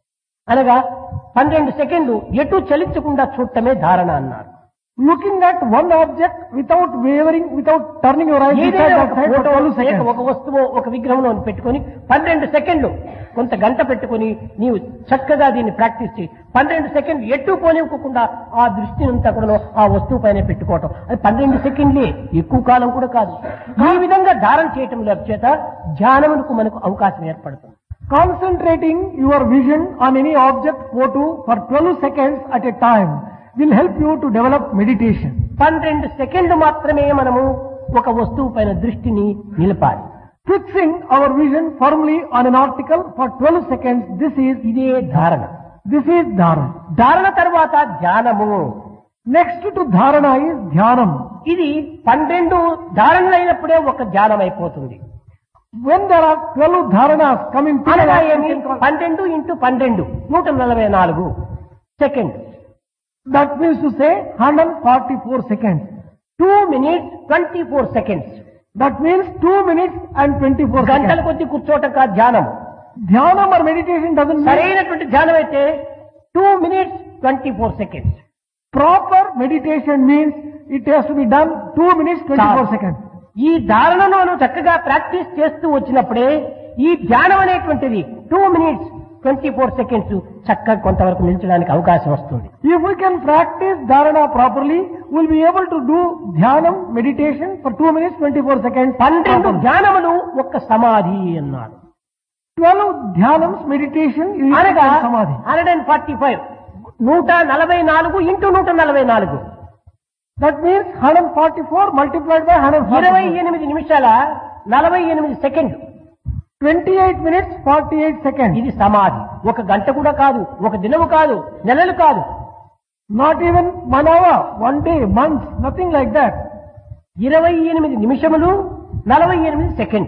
Speaker 1: అనగా పన్నెండు సెకండ్లు ఎటు చలించకుండా చూడటమే ధారణ అన్నారు
Speaker 2: Looking at one object without wavering, without turning your eyes beside
Speaker 1: ఏదైనా
Speaker 2: that
Speaker 1: ఒక
Speaker 2: side for
Speaker 1: ఫోటో
Speaker 2: 12
Speaker 1: లేక
Speaker 2: seconds.
Speaker 1: ఒక వస్తువు ఒక విగ్రహంలో పెట్టుకొని పన్నెండు సెకండ్లు కొంత గంట పెట్టుకొని నీవు చక్కగా దీన్ని ప్రాక్టీస్ చేయి పన్నెండు సెకండ్లు ఎటు పోనివ్వకుండా ఆ దృష్టిని అంతా కూడా ఆ వస్తువు పైన పెట్టుకోవటం అది పన్నెండు సెకండ్లే ఎక్కువ కాలం కూడా కాదు ఈ విధంగా ధారణ చేయటం చేత ధ్యానమునకు మనకు అవకాశం ఏర్పడుతుంది
Speaker 2: Concentrating your vision on any object photo for 12 seconds at a time will help you to develop meditation.
Speaker 1: పన్నెండు సెకండ్లు మాత్రమే మనము ఒక వస్తువు పైన దృష్టిని నిలపాలి
Speaker 2: Fixing our vision firmly on an article for 12 seconds, this is,
Speaker 1: ఇదే ధారణ
Speaker 2: this is dharana.
Speaker 1: ధారణ తర్వాత ధ్యానము
Speaker 2: Next to dharana is dhyanam.
Speaker 1: ఇది పన్నెండు ధారణలు అయినప్పుడే ఒక ధ్యానం అయిపోతుంది
Speaker 2: When there are 12 dharanas coming
Speaker 1: అనగా
Speaker 2: together,
Speaker 1: ఏమి పన్నెండు ఇంటూ పన్నెండు నూట నలభై నాలుగు second
Speaker 2: that means to say 144 seconds.
Speaker 1: Two minutes twenty four seconds
Speaker 2: That means 2 minutes and 24
Speaker 1: గంటల
Speaker 2: seconds.
Speaker 1: కొద్ది కూర్చోవటం కాదు ధ్యానం
Speaker 2: Dhyanam or meditation doesn't mean
Speaker 1: సరైనటువంటి ధ్యానం అయితే two minutes twenty four seconds
Speaker 2: proper meditation means it has to be done 2 minutes 24
Speaker 1: చాలు.
Speaker 2: seconds.
Speaker 1: ఈ ధారణలోను చక్కగా ప్రాక్టీస్ చేస్తూ వచ్చినప్పుడే ఈ ధ్యానం అనేటువంటిది two minutes twenty four seconds చక్కగా కొంతవరకు నిలిచడానికి అవకాశం వస్తుంది
Speaker 2: If we can practice dharana properly, we'll be able to do dhyanam meditation for 2 minutes 24 seconds.
Speaker 1: పన్నెండు
Speaker 2: properly.
Speaker 1: ధ్యానములు ఒక్క సమాధి అన్నారు
Speaker 2: 12 dhyanams meditation is equal
Speaker 1: అనగా
Speaker 2: to samadhi.
Speaker 1: Hundred and forty five నూట నలభై నాలుగు ఇంటూ నూట నలభై నాలుగు
Speaker 2: That means 144 multiplied by
Speaker 1: ఇరవై
Speaker 2: 144.
Speaker 1: ఎనిమిది నిమిషాల నలభై ఎనిమిది సెకండ్
Speaker 2: 28 minutes 48 seconds.
Speaker 1: ఇది సమాధి ఒక గంట కూడా కాదు ఒక దినము కాదు నెలలు కాదు
Speaker 2: Not even one hour, one day, months, nothing like that.
Speaker 1: ఇరవై ఎనిమిది నిమిషములు నలభై ఎనిమిది సెకండ్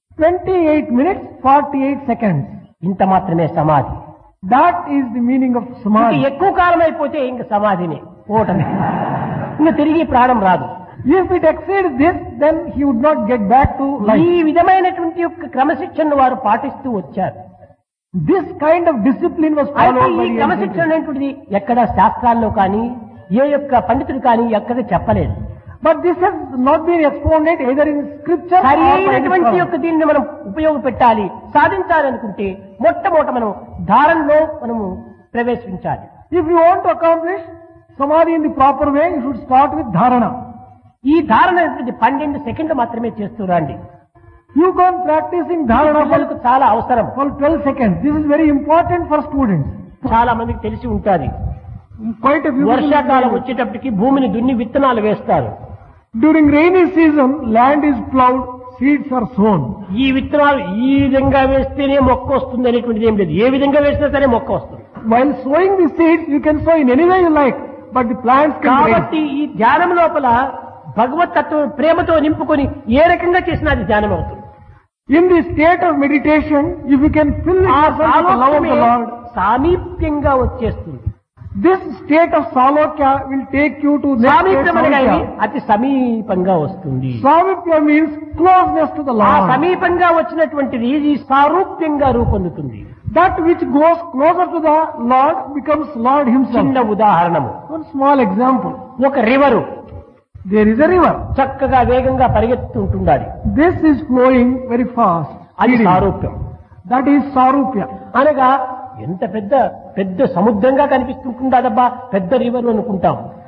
Speaker 2: 28 minutes 48 seconds.
Speaker 1: ఇంత మాత్రమే సమాధి
Speaker 2: That is the meaning of
Speaker 1: ఇంక
Speaker 2: samadhi.
Speaker 1: ఎక్కువ కాలం అయిపోతే ఇంక సమాధినే ఓటమి ఇంక తిరిగి ప్రాణం రాదు
Speaker 2: If it exceeds this, then he would not get back to
Speaker 1: ఈ
Speaker 2: life.
Speaker 1: విధమైనటువంటి యొక్క క్రమశిక్షణను వారు పాటిస్తూ వచ్చారు
Speaker 2: This kind of discipline was
Speaker 1: అయితే
Speaker 2: followed by
Speaker 1: ఈ
Speaker 2: the
Speaker 1: క్రమశిక్షణ
Speaker 2: ancient
Speaker 1: అనేటువంటిది ఎక్కడ శాస్త్రాల్లో కానీ ఏ యొక్క పండితుడు కానీ ఎక్కడ చెప్పలేదు
Speaker 2: But this has not been expounded either in scripture or by any
Speaker 1: సరైనటువంటి
Speaker 2: scholar.
Speaker 1: యొక్క దీన్ని మనం ఉపయోగపెట్టాలి సాధించాలి అనుకుంటే మొట్టమొదట మనం ధారణలో మనము ప్రవేశించాలి
Speaker 2: If you want to accomplish samadhi in the proper way, you should start with dharana.
Speaker 1: ఈ ధారణ అనేటువంటి పన్నెండు సెకండ్లు మాత్రమే చేస్తూ రండి
Speaker 2: You go on practicing dharana
Speaker 1: పిల్లలకు
Speaker 2: for,
Speaker 1: చాలా అవసరం
Speaker 2: for 12 seconds. This is very important for students.
Speaker 1: చాలా మందికి తెలిసి ఉంటుంది
Speaker 2: Quite a few people
Speaker 1: వర్షాకాలం
Speaker 2: know.
Speaker 1: వచ్చేటప్పటికి భూమిని దున్ని విత్తనాలు వేస్తారు
Speaker 2: During rainy season, land is plowed, seeds are sown.
Speaker 1: ఈ విత్తనాలు ఈ విధంగా వేస్తేనే మొక్క వస్తుంది అనేటువంటిది ఏం లేదు ఏ విధంగా వేసినా సరే మొక్క వస్తుంది
Speaker 2: While sowing the seeds, you can sow in any way you like, but the plants can raise.
Speaker 1: కాబట్టి ఈ ధ్యానం లోపల భగవత్ తత్వం ప్రేమతో నింపుకొని ఏ రకంగా చేసినా అది ధ్యానం అవుతుంది
Speaker 2: In the state of meditation, if you can fill
Speaker 1: ఆ
Speaker 2: yourself with the love of
Speaker 1: సాలోక్యమే
Speaker 2: the Lord,
Speaker 1: సామీప్యంగా వచ్చేస్తుంది
Speaker 2: this state of salokya will take you to next state
Speaker 1: సామీప్యం అనగా ఇది
Speaker 2: salokya.
Speaker 1: అతి సమీపంగా వస్తుంది
Speaker 2: Samipya means closeness to the
Speaker 1: ఆ
Speaker 2: Lord.
Speaker 1: సమీపంగా వచ్చినటువంటిది ఇది సారూప్యంగా రూపొందుతుంది
Speaker 2: That which goes closer to the Lord becomes Lord Himself.
Speaker 1: చిన్న ఉదాహరణము
Speaker 2: One small example.
Speaker 1: ఒక river
Speaker 2: There is a river.
Speaker 1: చక్కగా వేగంగా పరిగెత్తుంటుండాలి
Speaker 2: This is flowing very fast.
Speaker 1: అది
Speaker 2: Speedily.
Speaker 1: సారూప్యం
Speaker 2: That is Sarupya.
Speaker 1: అనగా ఎంత పెద్ద పెద్ద సముద్రంగా కనిపిస్తుంటుందాదబ్బా పెద్ద రివర్ అనుకుంటాం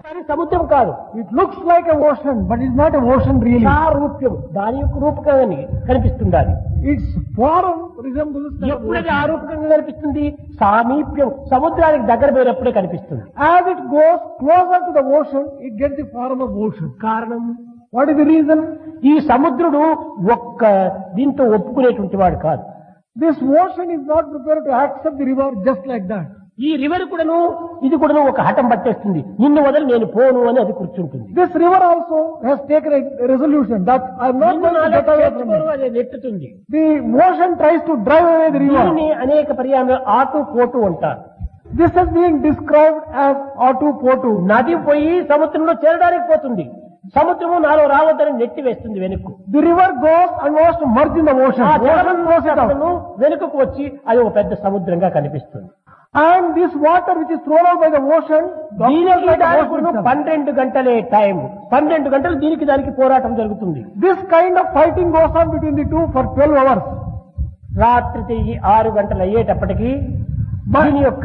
Speaker 1: అది సముద్రం కాదు
Speaker 2: It looks like an ocean, but it's not an ocean really.
Speaker 1: సారూప్యం దాని యొక్క రూపకంగా కనిపిస్తుండాలి
Speaker 2: Its form resembles the
Speaker 1: ఎప్పుడైతే
Speaker 2: ocean.
Speaker 1: ఆ రూపకంగా కనిపిస్తుంది సామీప్యం సముద్రానికి దగ్గర పోయినప్పుడే కనిపిస్తుంది
Speaker 2: As it goes closer to the ocean, it gets the form of ocean.
Speaker 1: కారణం
Speaker 2: What is the reason?
Speaker 1: ఈ సముద్రుడు ఒక్క దీంతో ఒప్పుకునేటువంటి వాడు కాదు
Speaker 2: This ocean is not prepared to accept the river just like that.
Speaker 1: ఈ రివర్ కూడాను ఇది కూడాను ఒక హఠం పట్టేస్తుంది నిన్ను వదిలి నేను పోను అని అది కూర్చుంటుంది
Speaker 2: This river also has taken a resolution that I'm not
Speaker 1: నిన్ను
Speaker 2: going to
Speaker 1: నాలో
Speaker 2: get away from
Speaker 1: చేర్చుకోను
Speaker 2: it.
Speaker 1: అది నెట్టుతుంది
Speaker 2: The ocean tries to drive away the river.
Speaker 1: దీనిని అనేక పర్యాలు ఆటు పోటు అంటారు
Speaker 2: This is being described as Atu Potu.
Speaker 1: నది పోయి సముద్రంలో చేరడానికి పోతుంది సముద్రము నాలో రావద్దని నెట్టి వేస్తుంది వెనుక్కు
Speaker 2: The river goes and wants to merge in the ocean.
Speaker 1: ఆ
Speaker 2: Ocean
Speaker 1: జలం
Speaker 2: throws it out.
Speaker 1: పోసేటప్పుడు వెనుకకు వచ్చి అది ఒక పెద్ద సముద్రంగా కనిపిస్తుంది
Speaker 2: And this water which is thrown out by the ocean,
Speaker 1: దీనికి
Speaker 2: appears like the
Speaker 1: దానికి
Speaker 2: ocean itself.
Speaker 1: పన్నెండు గంటలే టైం పన్నెండు గంటలు దీనికి దానికి పోరాటం జరుగుతుంది
Speaker 2: This kind of fighting goes on between the two for 12 hours.
Speaker 1: రాత్రి తిరిగి ఆరు గంటలు అయ్యేటప్పటికి దీని యొక్క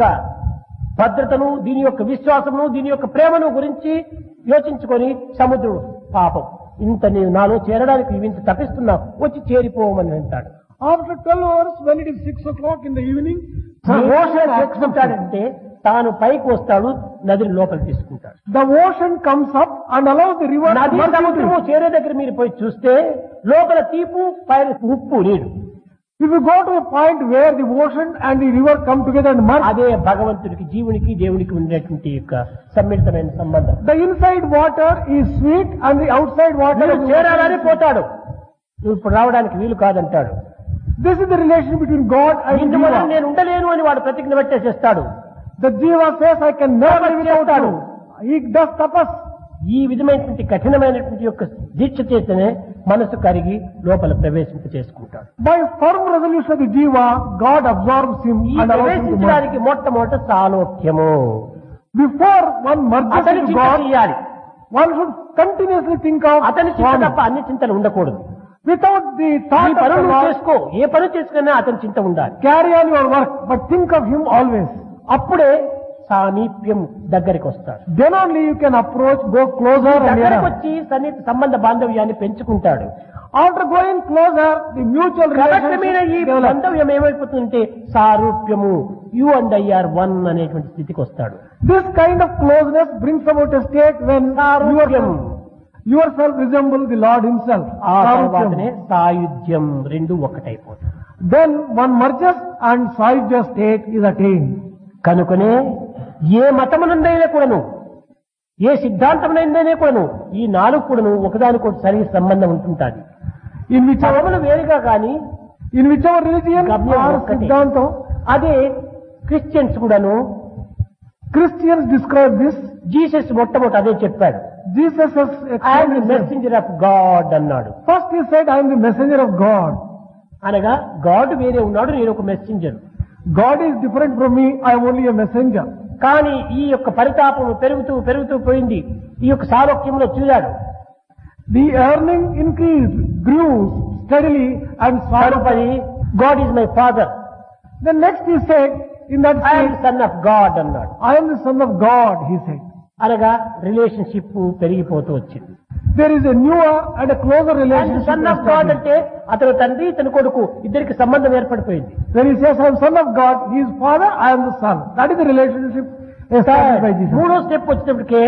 Speaker 1: భద్రతను దీని యొక్క విశ్వాసమును దీని యొక్క ప్రేమను గురించి యోచించుకొని సముద్రుడు పాపం ఇంత నీవు నాలో చేరడానికి నువ్వు ఇంత తప్పిస్తున్నావు వచ్చి చేరిపోవమని అంటాడు
Speaker 2: After 12 hours, when it is 6 o'clock in the evening, the
Speaker 1: ocean
Speaker 2: ocean accepts him.
Speaker 1: ఎక్కుంటాడంటే తాను పైకి వస్తాడు నదిని లోపలికి తీసుకుంటాడు
Speaker 2: The ocean comes up and allows the river to
Speaker 1: నది
Speaker 2: merge into
Speaker 1: సముద్రము
Speaker 2: it.
Speaker 1: చేరే దగ్గర మీరు పోయి చూస్తే లోపల తీపు పైన ఉప్పు నీరు
Speaker 2: If you go to a point where the ocean and the river come together and merge,
Speaker 1: అదే భగవంతుడికి జీవునికి దేవునికి ఉండేటువంటి యొక్క సమ్మిళితమైన సంబంధం
Speaker 2: the inside water is sweet and the outside water
Speaker 1: మీరు
Speaker 2: is
Speaker 1: చేరాలని పోతాడు నువ్వు ఇప్పుడు రావడానికి వీలు కాదంటాడు
Speaker 2: This is the relation between God and
Speaker 1: ఇంటి వల్ల
Speaker 2: Jiva.
Speaker 1: నేను ఉండలేను అని వాడు ప్రతిజ్ఞ పెట్టేసేస్తాడు
Speaker 2: The Jiva says, I can never live without you. He does tapas.
Speaker 1: ఈ విధమైనటువంటి కఠినమైనటువంటి యొక్క దీక్ష చేతనే మనసు కరిగి లోపల ప్రవేశింప చేసుకుంటాడు
Speaker 2: By firm resolution of the Jiva, God absorbs him
Speaker 1: ఈ
Speaker 2: and allows him to merge.
Speaker 1: ప్రవేశించడానికి మొట్టమొదట సాలోక్యము
Speaker 2: Before one merges
Speaker 1: అతని
Speaker 2: into
Speaker 1: చింత
Speaker 2: God,
Speaker 1: చేయాలి
Speaker 2: one should continuously think of
Speaker 1: అతని చింత
Speaker 2: Swami.
Speaker 1: తప్ప అన్ని చింతలు ఉండకూడదు
Speaker 2: Without the
Speaker 1: ఈ
Speaker 2: thought of
Speaker 1: పనులు
Speaker 2: the
Speaker 1: నువ్వు
Speaker 2: Lord,
Speaker 1: చేసుకో ఏ పని చేసుకున్నా అతని చింత ఉండాలి
Speaker 2: carry on your work, but think of him always.
Speaker 1: అప్పుడే సామీప్యం దగ్గరికి వస్తాడు
Speaker 2: Then only you can approach, go closer and
Speaker 1: దగ్గరకు
Speaker 2: nearer.
Speaker 1: వచ్చి సన్నిహిత సంబంధ బాంధవ్యాన్ని పెంచుకుంటాడు
Speaker 2: After going closer, the mutual
Speaker 1: క్రమక్రమేణా ఈ
Speaker 2: relationship develops.
Speaker 1: బాంధవ్యం ఏమైపోతుందంటే సారూప్యము యు అండ్ ఐఆర్ వన్ అనేటువంటి స్థితికి వస్తాడు
Speaker 2: This kind of closeness brings about a state when
Speaker 1: సారూప్యం
Speaker 2: yourself, yourself resemble the Lord Himself.
Speaker 1: ఆ
Speaker 2: Sarupyam.
Speaker 1: తర్వాతనే సాయుధ్యం రెండు ఒకటైపోతాయి
Speaker 2: Then one merges and Sahyajya state is attained.
Speaker 1: కనుకనే ఏ మతమునందైనా కూడాను ఏ సిద్ధాంతమునైందైనా కూడాను ఈ నాలుగు కూడాను ఒకదానికొకటి సరి సంబంధం ఉంటుంటాది
Speaker 2: In whichever,
Speaker 1: మతములు వేరుగా కానీ
Speaker 2: in whichever religion
Speaker 1: గమ్యం
Speaker 2: or
Speaker 1: ఒక్కటే.
Speaker 2: Siddhantam,
Speaker 1: అదే క్రిస్టియన్స్ కూడాను
Speaker 2: Christians describe this.
Speaker 1: జీసస్ మొట్టమొదటి అదే చెప్పాడు
Speaker 2: Jesus has
Speaker 1: I am the
Speaker 2: explained himself.
Speaker 1: Messenger of God అన్నాడు
Speaker 2: First he said, I am the messenger of God.
Speaker 1: అనగా గాడ్ వేరే ఉన్నాడు నేను ఒక messenger
Speaker 2: God is different from me, I am only a messenger.
Speaker 1: కానీ ఈ యొక్క పరితాపం పెరుగుతూ పెరుగుతూ పోయింది ఈ యొక్క సాలోక్యంలో చూడాడు
Speaker 2: The earning increased, grew steadily and
Speaker 1: తదుపరి
Speaker 2: Sarupari.
Speaker 1: God is my father
Speaker 2: Then next he said, in that
Speaker 1: I am
Speaker 2: state,
Speaker 1: son of God అన్నాడు
Speaker 2: I am the son of God, he said.
Speaker 1: అనగా రిలేషన్షిప్ పెరిగిపోతూ వచ్చింది
Speaker 2: There is a newer and a closer relationship.
Speaker 1: Son of God
Speaker 2: established.
Speaker 1: అంటే అతను తండ్రి ఇతని కొడుకు ఇద్దరికి సంబంధం ఏర్పడిపోయింది
Speaker 2: When he says, I am son of God, he is father, I am the son. That is the relationship established by Jesus.
Speaker 1: మూడో step వచ్చేటప్పటికే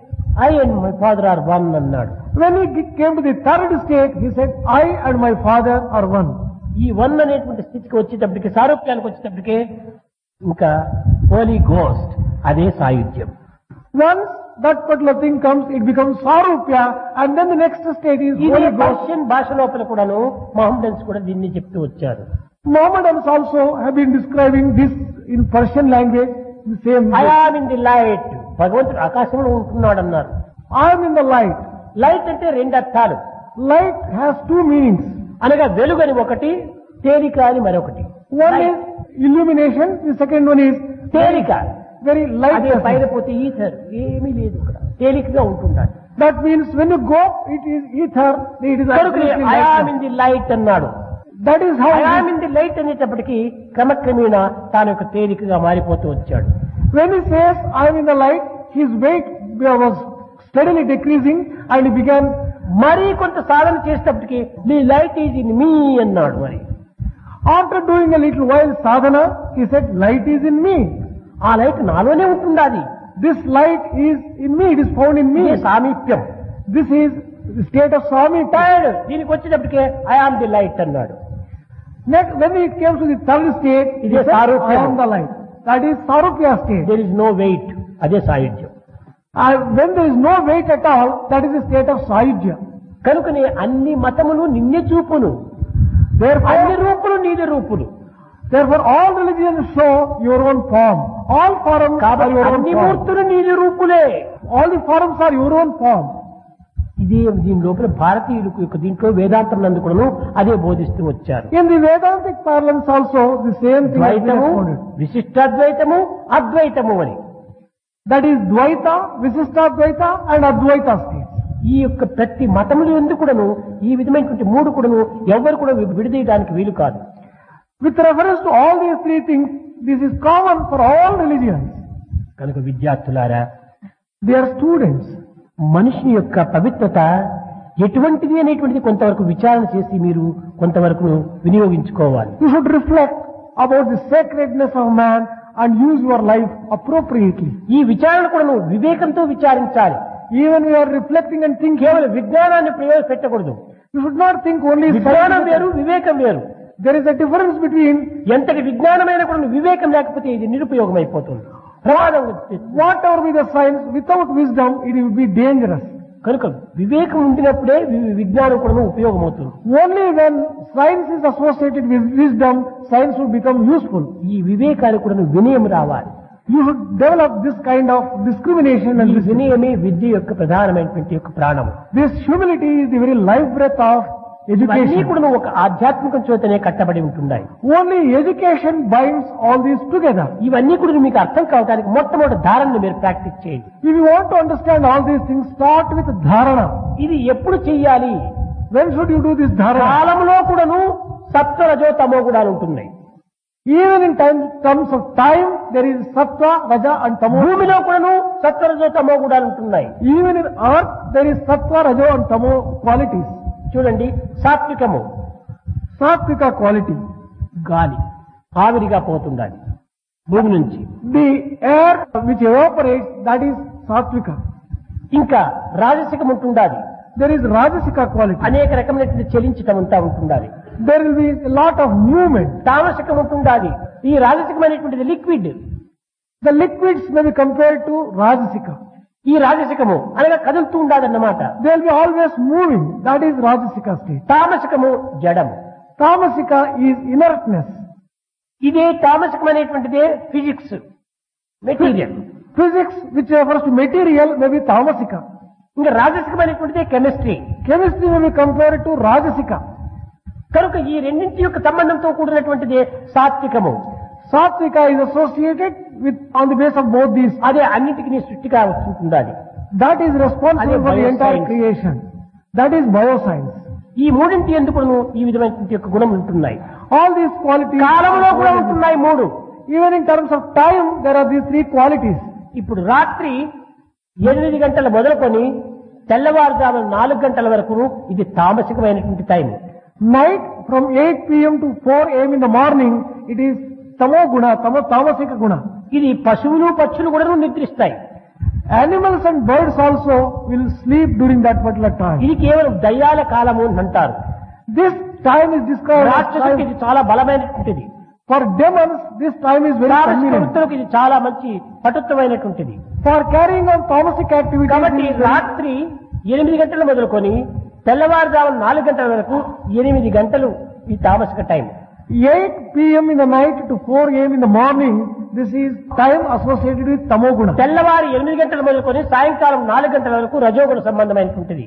Speaker 1: I and my father are one అన్నాడు
Speaker 2: When he g- came to the third state, he said, I and my father are one.
Speaker 1: ఈ one అనేటువంటి స్థితికి వచ్చేటప్పటికి సారూప్యానికి వచ్చేటప్పటికే ఇంకా హోలీ గోస్ట్ అదే సాయుధ్యం
Speaker 2: Once that particular thing comes, it becomes Sarupya, and then the next state is
Speaker 1: ఇది
Speaker 2: Holy Ghost.
Speaker 1: పర్షియన్ భాష లోపల కూడాను మహమ్మదన్స్ కూడా దీన్ని చెప్తూ వచ్చారు
Speaker 2: Mohammedans also have been describing this in Persian language in the same way.
Speaker 1: I am in the light భగవంతుడు ఆకాశంలో ఉంటున్నాడు అన్నారు
Speaker 2: I am in the light.
Speaker 1: లైట్ అంటే రెండు అర్థాలు
Speaker 2: Light has two meanings.
Speaker 1: అనగా వెలుగని ఒకటి తేలిక అని మరొకటి
Speaker 2: One
Speaker 1: Light.
Speaker 2: is illumination, the second one is
Speaker 1: తేలిక
Speaker 2: very
Speaker 1: అదే పైన
Speaker 2: light.
Speaker 1: పోతే ఈథర్ ఏమీ లేదు ఇక్కడ తేలికగా ఉంటున్నాడు
Speaker 2: That means when you go, it is ether, it is absolutely
Speaker 1: I am
Speaker 2: light.
Speaker 1: In the light అన్నాడు
Speaker 2: That is how
Speaker 1: I am in the light అనేటప్పటికీ క్రమక్రమేణా తాను ఒక తేలికగా మారిపోతూ వచ్చాడు
Speaker 2: when he says I am in the light, his weight was steadily decreasing and he began,
Speaker 1: మరీ కొంత సాధన చేసేటప్పటికి నీ లైట్ ఈజ్ ఇన్ మీ అన్నాడు మరి
Speaker 2: after doing a little while sadhana, he said, light is in me.
Speaker 1: ఆ light నాలోనే ఉంటుండాది
Speaker 2: This light is in me, it is found in
Speaker 1: ఇదే
Speaker 2: me.
Speaker 1: సామీప్యం
Speaker 2: This is the state of Swami.
Speaker 1: Third దీనికి వచ్చేటప్పటికే I am the light అన్నాడు
Speaker 2: Next, when it came to the third state,
Speaker 1: It
Speaker 2: he
Speaker 1: is
Speaker 2: said, I
Speaker 1: Sarupya.
Speaker 2: am the light. That is Sarupya state.
Speaker 1: There is no weight అదే సాయుధ్యం
Speaker 2: And when there is no weight at all, that is the state of Sayujya.
Speaker 1: కనుకనే అన్ని మతములు నిన్నే చూపును అన్ని
Speaker 2: Therefore,
Speaker 1: రూపులు నీది రూపులు
Speaker 2: therefore all religions show your own form. All forms are
Speaker 1: కాబట్టి
Speaker 2: your own
Speaker 1: అన్ని
Speaker 2: form.
Speaker 1: మూర్తులు నీది రూపులే
Speaker 2: All the forms are your own form.
Speaker 1: ఇది దీని లోపల భారతీయులకు యొక్క దీంట్లో వేదాంతం నందు కూడాను అదే బోధిస్తూ వచ్చారు
Speaker 2: In the Vedantic parlance also, the same thing has been
Speaker 1: ద్వైతము
Speaker 2: expounded.
Speaker 1: విశిష్టాద్వైతము అద్వైతము అని
Speaker 2: That is Dvaita, Visistadvaita and Advaita states.
Speaker 1: ఈ యొక్క ప్రతి మతములు ఎందుకు కూడాను ఈ విధమైనటువంటి మూడు కూడాను ఎవరు కూడా వి- విడదీయడానికి వీలు కాదు
Speaker 2: With reference to all these three things, this is common for all religions.
Speaker 1: కనుక విద్యార్థులారా
Speaker 2: They are students.
Speaker 1: మనిషి యొక్క పవిత్రత ఎటువంటిది అనేటువంటిది కొంతవరకు విచారణ చేసి మీరు కొంతవరకు వినియోగించుకోవాలి
Speaker 2: You should reflect about the sacredness of man and use your life appropriately.
Speaker 1: ఈ విచారణ కూడా నువ్వు వివేకంతో విచారించాలి
Speaker 2: Even we are reflecting and thinking,
Speaker 1: కేవలం విజ్ఞానాన్ని ప్రయోజపెట్టకూడదు
Speaker 2: you should not think only
Speaker 1: విజ్ఞానం
Speaker 2: science.
Speaker 1: వేరు వివేకం వేరు
Speaker 2: There is a difference between
Speaker 1: ఎంతటి విజ్ఞానమైన కూడా నువ్వు వివేకం లేకపోతే ఇది నిరుపయోగం అయిపోతుంది ప్రమాదం వచ్చేస్తుంది.
Speaker 2: whatever be the science, without wisdom, it will be dangerous.
Speaker 1: కనుక వివేకం ఉండినప్పుడే వి- విజ్ఞానం కూడా ఉపయోగమవుతుంది
Speaker 2: Only when science is associated with wisdom, science will become useful.
Speaker 1: ఈ వివేకానికి కూడా వినయం రావాలి
Speaker 2: You should develop this kind of discrimination and
Speaker 1: ఈ
Speaker 2: this,
Speaker 1: వినయమే విద్య యొక్క ప్రధానమైనటువంటి యొక్క ప్రాణం
Speaker 2: this humility is the very life breath of
Speaker 1: ఇవన్నీ
Speaker 2: education.
Speaker 1: కూడా నువ్వు ఒక ఆధ్యాత్మిక చేతనే కట్టబడి ఉంటున్నాయి
Speaker 2: Only education binds all these together.
Speaker 1: ఇవన్నీ కూడా మీకు అర్థం కావడానికి మొట్టమొదటి ధారణను మీరు ప్రాక్టీస్ చేయండి
Speaker 2: If you want to understand all these things, start with dharana.
Speaker 1: ఇది ఎప్పుడు చెయ్యాలి
Speaker 2: When should you do this dharana?
Speaker 1: కాలంలో కూడాను సత్వ రజో తమో గుణాలు ఉంటున్నాయి
Speaker 2: Even in time, terms of time, there is sattva, raja and tamo.
Speaker 1: భూమిలో కూడాను సత్వ రజో తమో గుణాలు ఉంటున్నాయి
Speaker 2: Even in earth, there is sattva, rajo and tamo qualities.
Speaker 1: చూడండి సాత్వికము
Speaker 2: Sattvika quality.
Speaker 1: గాలి ఆవిరిగా పోతుండాలి భూమి నుంచి
Speaker 2: The air which evaporates, that is sattvika.
Speaker 1: ఇంకా రాజసికం ఉంటుండాలి
Speaker 2: There is rajasika quality.
Speaker 1: అనేక రకమైనటువంటి చెలించటం అంతా ఉంటుండాలి
Speaker 2: There will be a lot of movement.
Speaker 1: తామసికం ఉంటుండాలి ఈ రాజసికమైనటువంటిది liquid
Speaker 2: The liquids may be compared to rajasika.
Speaker 1: ఈ రాజసికము అనగా కదులుతూ ఉండాలన్నమాట
Speaker 2: They will be always moving. That is rajasika state.
Speaker 1: తామసికము జడము
Speaker 2: Tamasika is inertness.
Speaker 1: ఇదే తామసికమైనటువంటిదే physics material
Speaker 2: Physics, which refers to material, may be tamasika.
Speaker 1: ఇంకా రాజసికమైనటువంటిదే chemistry
Speaker 2: Chemistry may be compared to rajasika.
Speaker 1: కనుక ఈ రెండింటి యొక్క సంబంధంతో కూడినటువంటిదే సాత్వికము
Speaker 2: Satvika is associated with, on the base of both these.
Speaker 1: అదే అన్నిటికీ సృష్టిగా వస్తుండాలి
Speaker 2: That is responsible
Speaker 1: Adi
Speaker 2: for the entire
Speaker 1: bioscience.
Speaker 2: creation. That is bioscience.
Speaker 1: ఈ మూడింటి ఎందుకు ఈ విధమైనటువంటి యొక్క గుణములు ఉంటున్నాయి
Speaker 2: All these qualities.
Speaker 1: కాలంలో కూడా ఉంటున్నాయి మూడు
Speaker 2: Even in terms of time, there are these three qualities.
Speaker 1: ఇప్పుడు రాత్రి ఎనిమిది గంటలు మొదలుకొని తెల్లవారుజామున నాలుగు గంటల వరకు ఇది తామసికమైనటువంటి time
Speaker 2: Night from 8 p.m. to 4 a.m. in the morning, it is tamo guna, tamo tamasika guna.
Speaker 1: ఇది పశువులు పక్షులు కూడా నిద్రిస్తాయి
Speaker 2: Animals and birds also will sleep during that particular time.
Speaker 1: ఇది కేవలం దయ్యాల కాలము అని అంటారు
Speaker 2: This time is described as
Speaker 1: రాక్షసులకు
Speaker 2: time.
Speaker 1: ఇది చాలా బలమైనటువంటిది
Speaker 2: For demons, this time is very
Speaker 1: తామసిక
Speaker 2: convenient.
Speaker 1: వృత్తులకు ఇది చాలా మంచి పటుత్వమైనటువంటిది
Speaker 2: For carrying on tamasic activities,
Speaker 1: కాబట్టి
Speaker 2: it is very-
Speaker 1: రాత్రి ఎనిమిది గంటలు మొదలుకొని తెల్లవారుజామున నాలుగు గంటల వరకు ఎనిమిది గంటలు ఈ తామసిక time
Speaker 2: 8 p.m. in the night to 4 a.m. in the morning, this is time associated with tamoguna.
Speaker 1: తెల్లవారు ఎనిమిది గంటలు మొదలుకొని సాయంకాలం నాలుగు గంటల వరకు రజోగుణ సంబంధమైనటువంటిది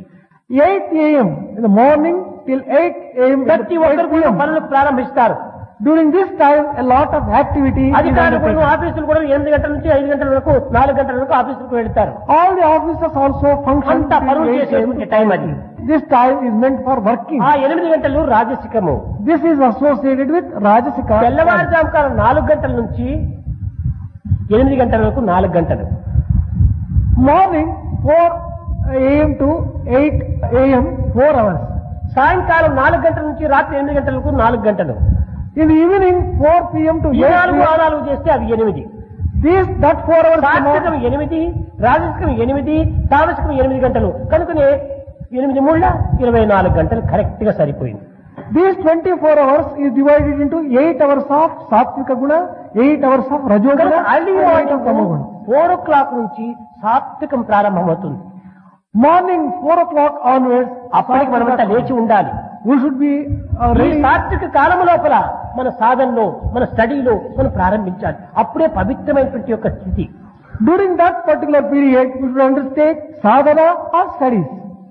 Speaker 2: 8 a.m. in the morning till 8 a.m.
Speaker 1: ప్రతి ఒక్కరు
Speaker 2: 8
Speaker 1: కూడా
Speaker 2: p.m.
Speaker 1: పనులు ప్రారంభిస్తారు
Speaker 2: During this time, a lot of activity is
Speaker 1: అధికారులు కూడా
Speaker 2: undertaken.
Speaker 1: ఆఫీసులు కూడా ఎనిమిది గంటల నుంచి ఐదు గంటల వరకు నాలుగు గంటల వరకు ఆఫీసులకు వెళ్తారు
Speaker 2: All the officers also function
Speaker 1: అంతా పనులు
Speaker 2: between 8
Speaker 1: చేసేటువంటి
Speaker 2: a.m.
Speaker 1: టైం అది
Speaker 2: This time is meant for working.
Speaker 1: ఆ ఎనిమిది గంటలు రాజసికము
Speaker 2: This is associated with Rajasika.
Speaker 1: తెల్లవారుజాము కాలం నాలుగు గంటల నుంచి ఎనిమిది గంటల వరకు నాలుగు గంటలు
Speaker 2: Morning, 4 a.m. to 8 a.m. 4 hours.
Speaker 1: సాయంకాలం నాలుగు గంటల నుంచి రాత్రి ఎనిమిది గంటలకు నాలుగు గంటలు
Speaker 2: In the evening 4 p.m. to
Speaker 1: ఈ
Speaker 2: 8
Speaker 1: నాలుగు ఆ
Speaker 2: p.m.
Speaker 1: నాలుగు చేస్తే అవి ఎనిమిది
Speaker 2: These, that 4 hours come
Speaker 1: సాత్వికం
Speaker 2: out.
Speaker 1: ఎనిమిది రాజసికం ఎనిమిది తామసికం ఎనిమిది గంటలు కనుకనే ఎనిమిది మూళ్ళ ఇరవై నాలుగు గంటలు కరెక్ట్ గా సరిపోయింది
Speaker 2: These 24 hours is divided into 8 hours of Satvika Guna, 8 hours of Rajoguna,
Speaker 1: early
Speaker 2: and 8 of Tamoguna.
Speaker 1: Four o'clock నుంచి సాత్వికం ప్రారంభమవుతుంది
Speaker 2: Morning 4 o'clock onwards,
Speaker 1: అప్పటికి మనమంతా లేచి ఉండాలి
Speaker 2: we should be uh,
Speaker 1: ఈ
Speaker 2: ready.
Speaker 1: సాత్విక కాలం లోపల మన సాధనలో మన స్టడీలో మనం ప్రారంభించాలి అప్పుడే పవిత్రమైనటువంటి యొక్క స్థితి
Speaker 2: During that particular period, we should undertake sadhana or studies.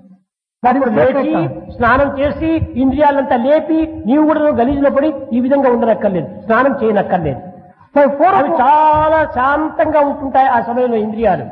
Speaker 2: That is
Speaker 1: ఇప్పుడు
Speaker 2: sacred
Speaker 1: లేచి
Speaker 2: time.
Speaker 1: స్నానం చేసి ఇంద్రియాలంతా లేపి నీవు కూడా గలీజులో పడి ఈ విధంగా ఉండనక్కర్లేదు స్నానం చేయనక్కర్లేదు
Speaker 2: By 4
Speaker 1: అవి
Speaker 2: o'clock,
Speaker 1: చాలా శాంతంగా ఉంటుంటాయి ఆ సమయంలో ఇంద్రియాలు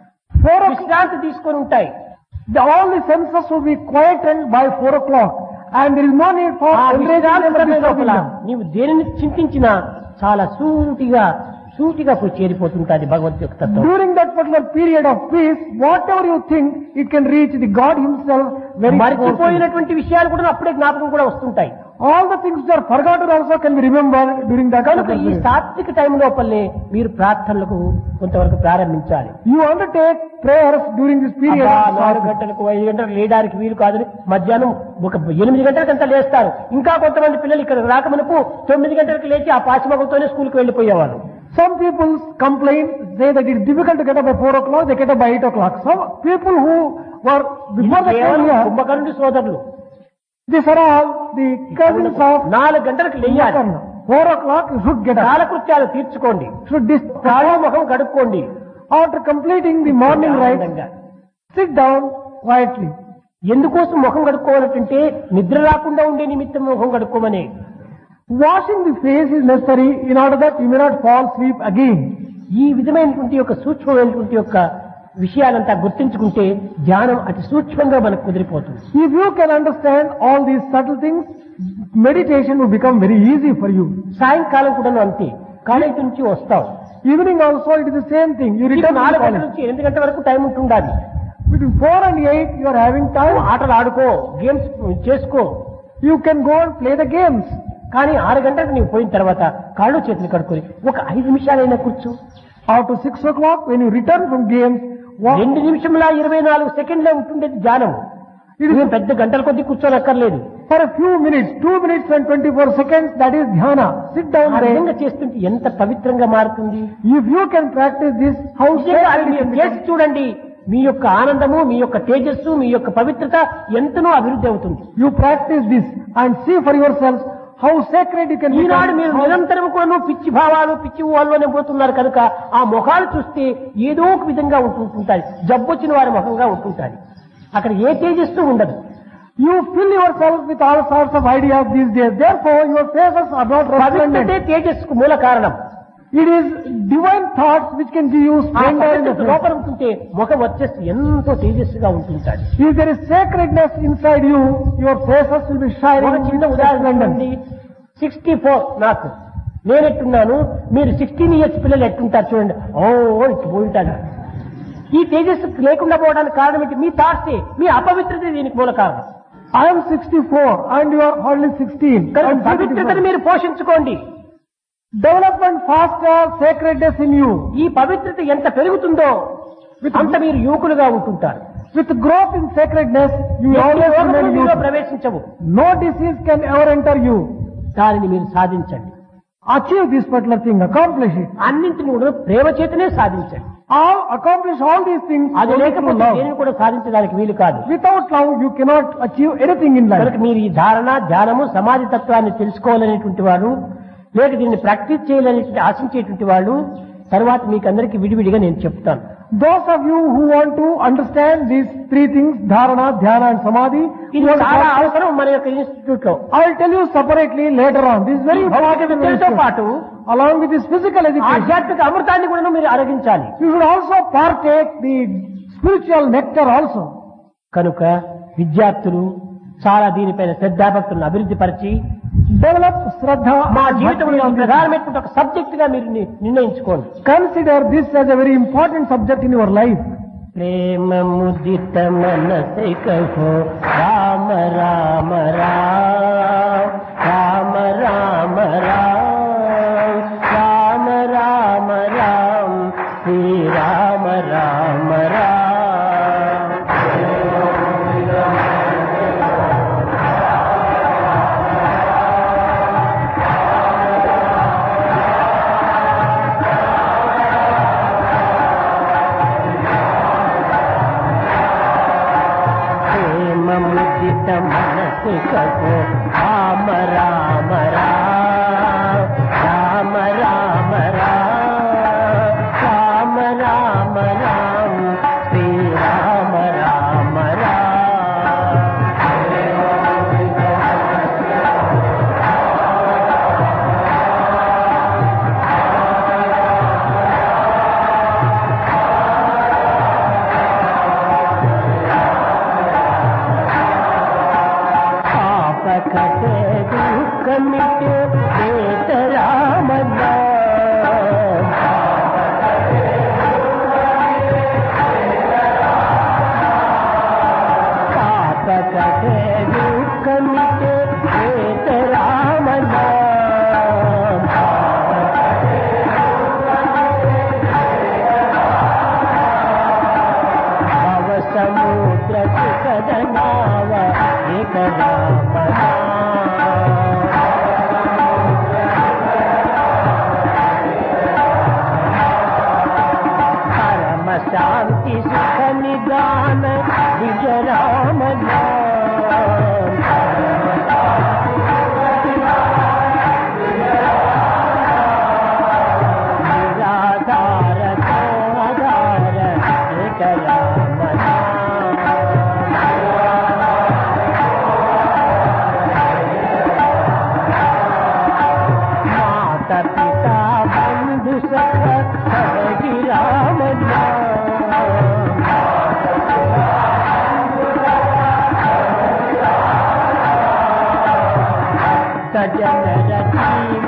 Speaker 2: 4 o'clock,
Speaker 1: విశ్రాంతి తీసుకొని ఉంటాయి
Speaker 2: the, all the senses will be quietened by 4 o'clock. And there is no need for
Speaker 1: ఆ
Speaker 2: enraging
Speaker 1: విశ్రాంతి
Speaker 2: them or
Speaker 1: సమయం
Speaker 2: disturbing
Speaker 1: లోపల
Speaker 2: them.
Speaker 1: నీవు దేనిని చింతించినా చాలా సూటిగా సూటిగా పోయి చేరిపోతుంటాది భగవత్ యొక్క తత్వం
Speaker 2: During that particular period of peace, whatever you think, it can reach the God Himself very forcefully.
Speaker 1: మర్చిపోయినటువంటి విషయాలు కూడా అప్పుడే జ్ఞాపకం కూడా వస్తుంటాయి
Speaker 2: All the things that are forgotten also can be remembered during that
Speaker 1: కనుక
Speaker 2: particular
Speaker 1: ఈ
Speaker 2: period.
Speaker 1: సాత్విక time లోపలనే మీరు ప్రార్థనలకు కొంతవరకు ప్రారంభించాలి
Speaker 2: You undertake prayers during this period.
Speaker 1: అబ్బా,
Speaker 2: of
Speaker 1: నాలుగు
Speaker 2: fasting.
Speaker 1: గంటలకు ఐదు గంటలకు లేయడానికి వీలు కాదని మధ్యాహ్నం ఒక ఎనిమిది గంటలకంతా లేస్తారు ఇంకా కొంతమంది పిల్లలు ఇక్కడ రాకమునకు తొమ్మిది గంటలకు లేచి ఆ పాచిమగంతోనే స్కూల్కి వెళ్ళిపోయేవాళ్ళు
Speaker 2: Some people complain, say that it is difficult to get up by 4 o'clock, they get up by 8 o'clock. Some people who were before
Speaker 1: ఇది
Speaker 2: the
Speaker 1: కేవలం
Speaker 2: time here,
Speaker 1: కుంభకర్ణుడి సోదరులు
Speaker 2: these are all the cousins of
Speaker 1: నాలుగు గంటలకు లేయాలి
Speaker 2: Kumbhakarna. 4 o'clock you should get up.
Speaker 1: కాలకృత్యాలు తీర్చుకోండి
Speaker 2: Should dis-
Speaker 1: కాళ్ళు ముఖం కడుక్కోండి
Speaker 2: after completing the morning rite,
Speaker 1: ఆనందంగా.
Speaker 2: sit down quietly.
Speaker 1: ఎందుకోసం ముఖం కడుక్కోవాలంటే నిద్ర రాకుండా ఉండే నిమిత్తం ముఖం కడుక్కోమని
Speaker 2: Washing the face is necessary in order that you may not fall asleep again.
Speaker 1: ఈ విధమైనటువంటి యొక్క సూక్ష్మమైనటువంటి యొక్క విషయాలంతా గుర్తించుకుంటే ధ్యానం అతి సూక్ష్మంగా మనకు కుదిరిపోతుంది
Speaker 2: If you can understand all these subtle things, meditation will become very easy for you.
Speaker 1: సాయంకాలం కూడా అంతే కాలేజీ నుంచి వస్తావు
Speaker 2: Evening also it is the same thing. You
Speaker 1: నీకు
Speaker 2: return to
Speaker 1: నాలుగు గంటల
Speaker 2: college.
Speaker 1: నుంచి ఎనిమిది గంటల వరకు టైం ఉంటుండాలి
Speaker 2: Between 4 and 8 you are having time.
Speaker 1: ఆటలు ఆడుకో గేమ్స్ చేసుకో
Speaker 2: You can go and play the games.
Speaker 1: కానీ ఆరు గంటలకు నీవు పోయిన తర్వాత కాళ్ళు చేతులు కడుక్కొని ఒక ఐదు నిమిషాలైనా కూర్చో
Speaker 2: After 6 o'clock when you return from games, walk.
Speaker 1: రెండు నిమిషంల ఇరవై నాలుగు సెకండ్లే ఉంటుండేది ధ్యానం
Speaker 2: It is
Speaker 1: నువ్వు పెద్ద గంటల కొద్ది కూర్చోనక్కర్లేదు
Speaker 2: for a few minutes, 2 minutes and 24 seconds, that is dhyana. Sit down
Speaker 1: ఆ
Speaker 2: there.
Speaker 1: విధంగా చేస్తుంటే ఎంత పవిత్రంగా మారుతుంది
Speaker 2: If you can practice this, how
Speaker 1: నిజంగా అది
Speaker 2: sacred it
Speaker 1: మీరు
Speaker 2: can
Speaker 1: చేసి
Speaker 2: become.
Speaker 1: చూడండి మీ యొక్క ఆనందము మీ యొక్క తేజస్సు మీ యొక్క పవిత్రత ఎంతనో అభివృద్ధి అవుతుంది
Speaker 2: You practice this and see for yourselves how sacred you can
Speaker 1: Eenadu
Speaker 2: become.
Speaker 1: మీరు
Speaker 2: How-
Speaker 1: నిరంతరం కూడా పిచ్చి భావాలు పిచ్చి ఊహల్లోనే పోతున్నారు కనుక ఆ ముఖాలు చూస్తే ఏదో ఒక విధంగా ఉంటుంటాయి జబ్బొచ్చిన వారి ముఖంగా ఉంటుంటాయి అక్కడ ఏ తేజస్సు ఉండదు
Speaker 2: You fill yourself with all sorts of ideas these days. Therefore, your faces are not
Speaker 1: పవిత్రతే
Speaker 2: resplendent.
Speaker 1: తేజస్సుకు మూల కారణం
Speaker 2: It is divine thoughts which can give you
Speaker 1: ఆ
Speaker 2: splendor in the
Speaker 1: పవిత్రత
Speaker 2: face.
Speaker 1: లోపల ఉంటుంటే ముఖం వచ్చేసి ఎంతో తేజస్సుగా ఉంటుంటాడు
Speaker 2: If there is sacredness inside you, your faces will be shining
Speaker 1: ఒక
Speaker 2: with
Speaker 1: చిన్న ఉదాహరణ
Speaker 2: splendor.
Speaker 1: చూడండి సిక్స్టీ ఫోర్ నాకు నేను ఎట్టున్నాను మీరు సిక్స్టీన్ ఇయర్స్ పిల్లలు ఎట్టుంటారు చూడండి ఓ ఇట్టు పోయింటాను ఈ తేజస్సు లేకుండా పోవడానికి కారణం ఏంటి మీ థాట్సే మీ అపవిత్రత దీనికి మూల కారణం
Speaker 2: I am 64 and you are only 16.
Speaker 1: కనుక
Speaker 2: And
Speaker 1: పవిత్రతను మీరు పోషించుకోండి
Speaker 2: Development faster sacredness in you.
Speaker 1: ఈ పవిత్రత ఎంత పెరుగుతుందో అంత మీరు యువకులుగా ఉంటుంటారు
Speaker 2: With growth in sacredness, you will
Speaker 1: ఎట్టి
Speaker 2: always
Speaker 1: రోగములు
Speaker 2: remain
Speaker 1: మీలో
Speaker 2: youthful.
Speaker 1: ప్రవేశించవు
Speaker 2: No disease can ever enter you.
Speaker 1: దానిని మీరు సాధించండి
Speaker 2: Achieve this particular thing, accomplish it.
Speaker 1: అన్నింటిని కూడా ప్రేమ చేతనే సాధించండి
Speaker 2: All, accomplish all these things
Speaker 1: అది
Speaker 2: only through
Speaker 1: లేకపోతే
Speaker 2: love.
Speaker 1: దేనిని కూడా సాధించడానికి వీలు కాదు
Speaker 2: Without love, you cannot achieve anything in life.
Speaker 1: కనుక మీరు ఈ ధారణ ధ్యానము సమాధి తత్వాన్ని తెలుసుకోవాలనేటువంటి వాడు లేక దీన్ని ప్రాక్టీస్ చేయాలనేటువంటి ఆశించేటువంటి వాళ్ళు తర్వాత మీకు అందరికీ విడివిడిగా నేను చెప్తాను
Speaker 2: Those of you who want to understand these three things, dharana, dhyana and samadhi,
Speaker 1: ఇది
Speaker 2: you have to
Speaker 1: చాలా
Speaker 2: practice.
Speaker 1: అవసరం మన యొక్క ఇన్స్టిట్యూట్ లో
Speaker 2: I will tell you separately later on. This is very
Speaker 1: ఈ భౌతిక
Speaker 2: important.
Speaker 1: విద్యలతో
Speaker 2: information.
Speaker 1: పాటు
Speaker 2: Along with this physical education,
Speaker 1: ఆధ్యాత్మిక అమృతాన్ని కూడా మీరు అరగించాలి
Speaker 2: you should also partake the spiritual nectar also.
Speaker 1: కనుక విద్యార్థులు చాలా దీనిపైన శ్రద్ధాభక్తులను అభివృద్ధి పరిచి
Speaker 2: Develop Shraddha
Speaker 1: మా
Speaker 2: and
Speaker 1: జీవితంలో
Speaker 2: bhakti on
Speaker 1: ఇది
Speaker 2: this.
Speaker 1: ప్రధానమైనటువంటి ఒక సబ్జెక్ట్ గా మీరు ని- నిర్ణయించుకోండి
Speaker 2: Consider this as a very important subject in your life.
Speaker 1: प्रेम मुदित मन से कहो राम राम राम राम राम राम राम राम राम श्री राम राम राम प्रेम मुदित मनस कहो राम राम राम राम राम राम राम राम राम श्री राम राम राम पाप कटे दुख मिटे देत राम नाम पाप कटे दुख मिटे देत राम नाम भव समुद्र सुखद नाव एक राम नाम परम शांति सुख निदान निज राम नाम निराधार को आधार एक राम नाम माता पिता बंधु सख हरि राम नाम सजन रति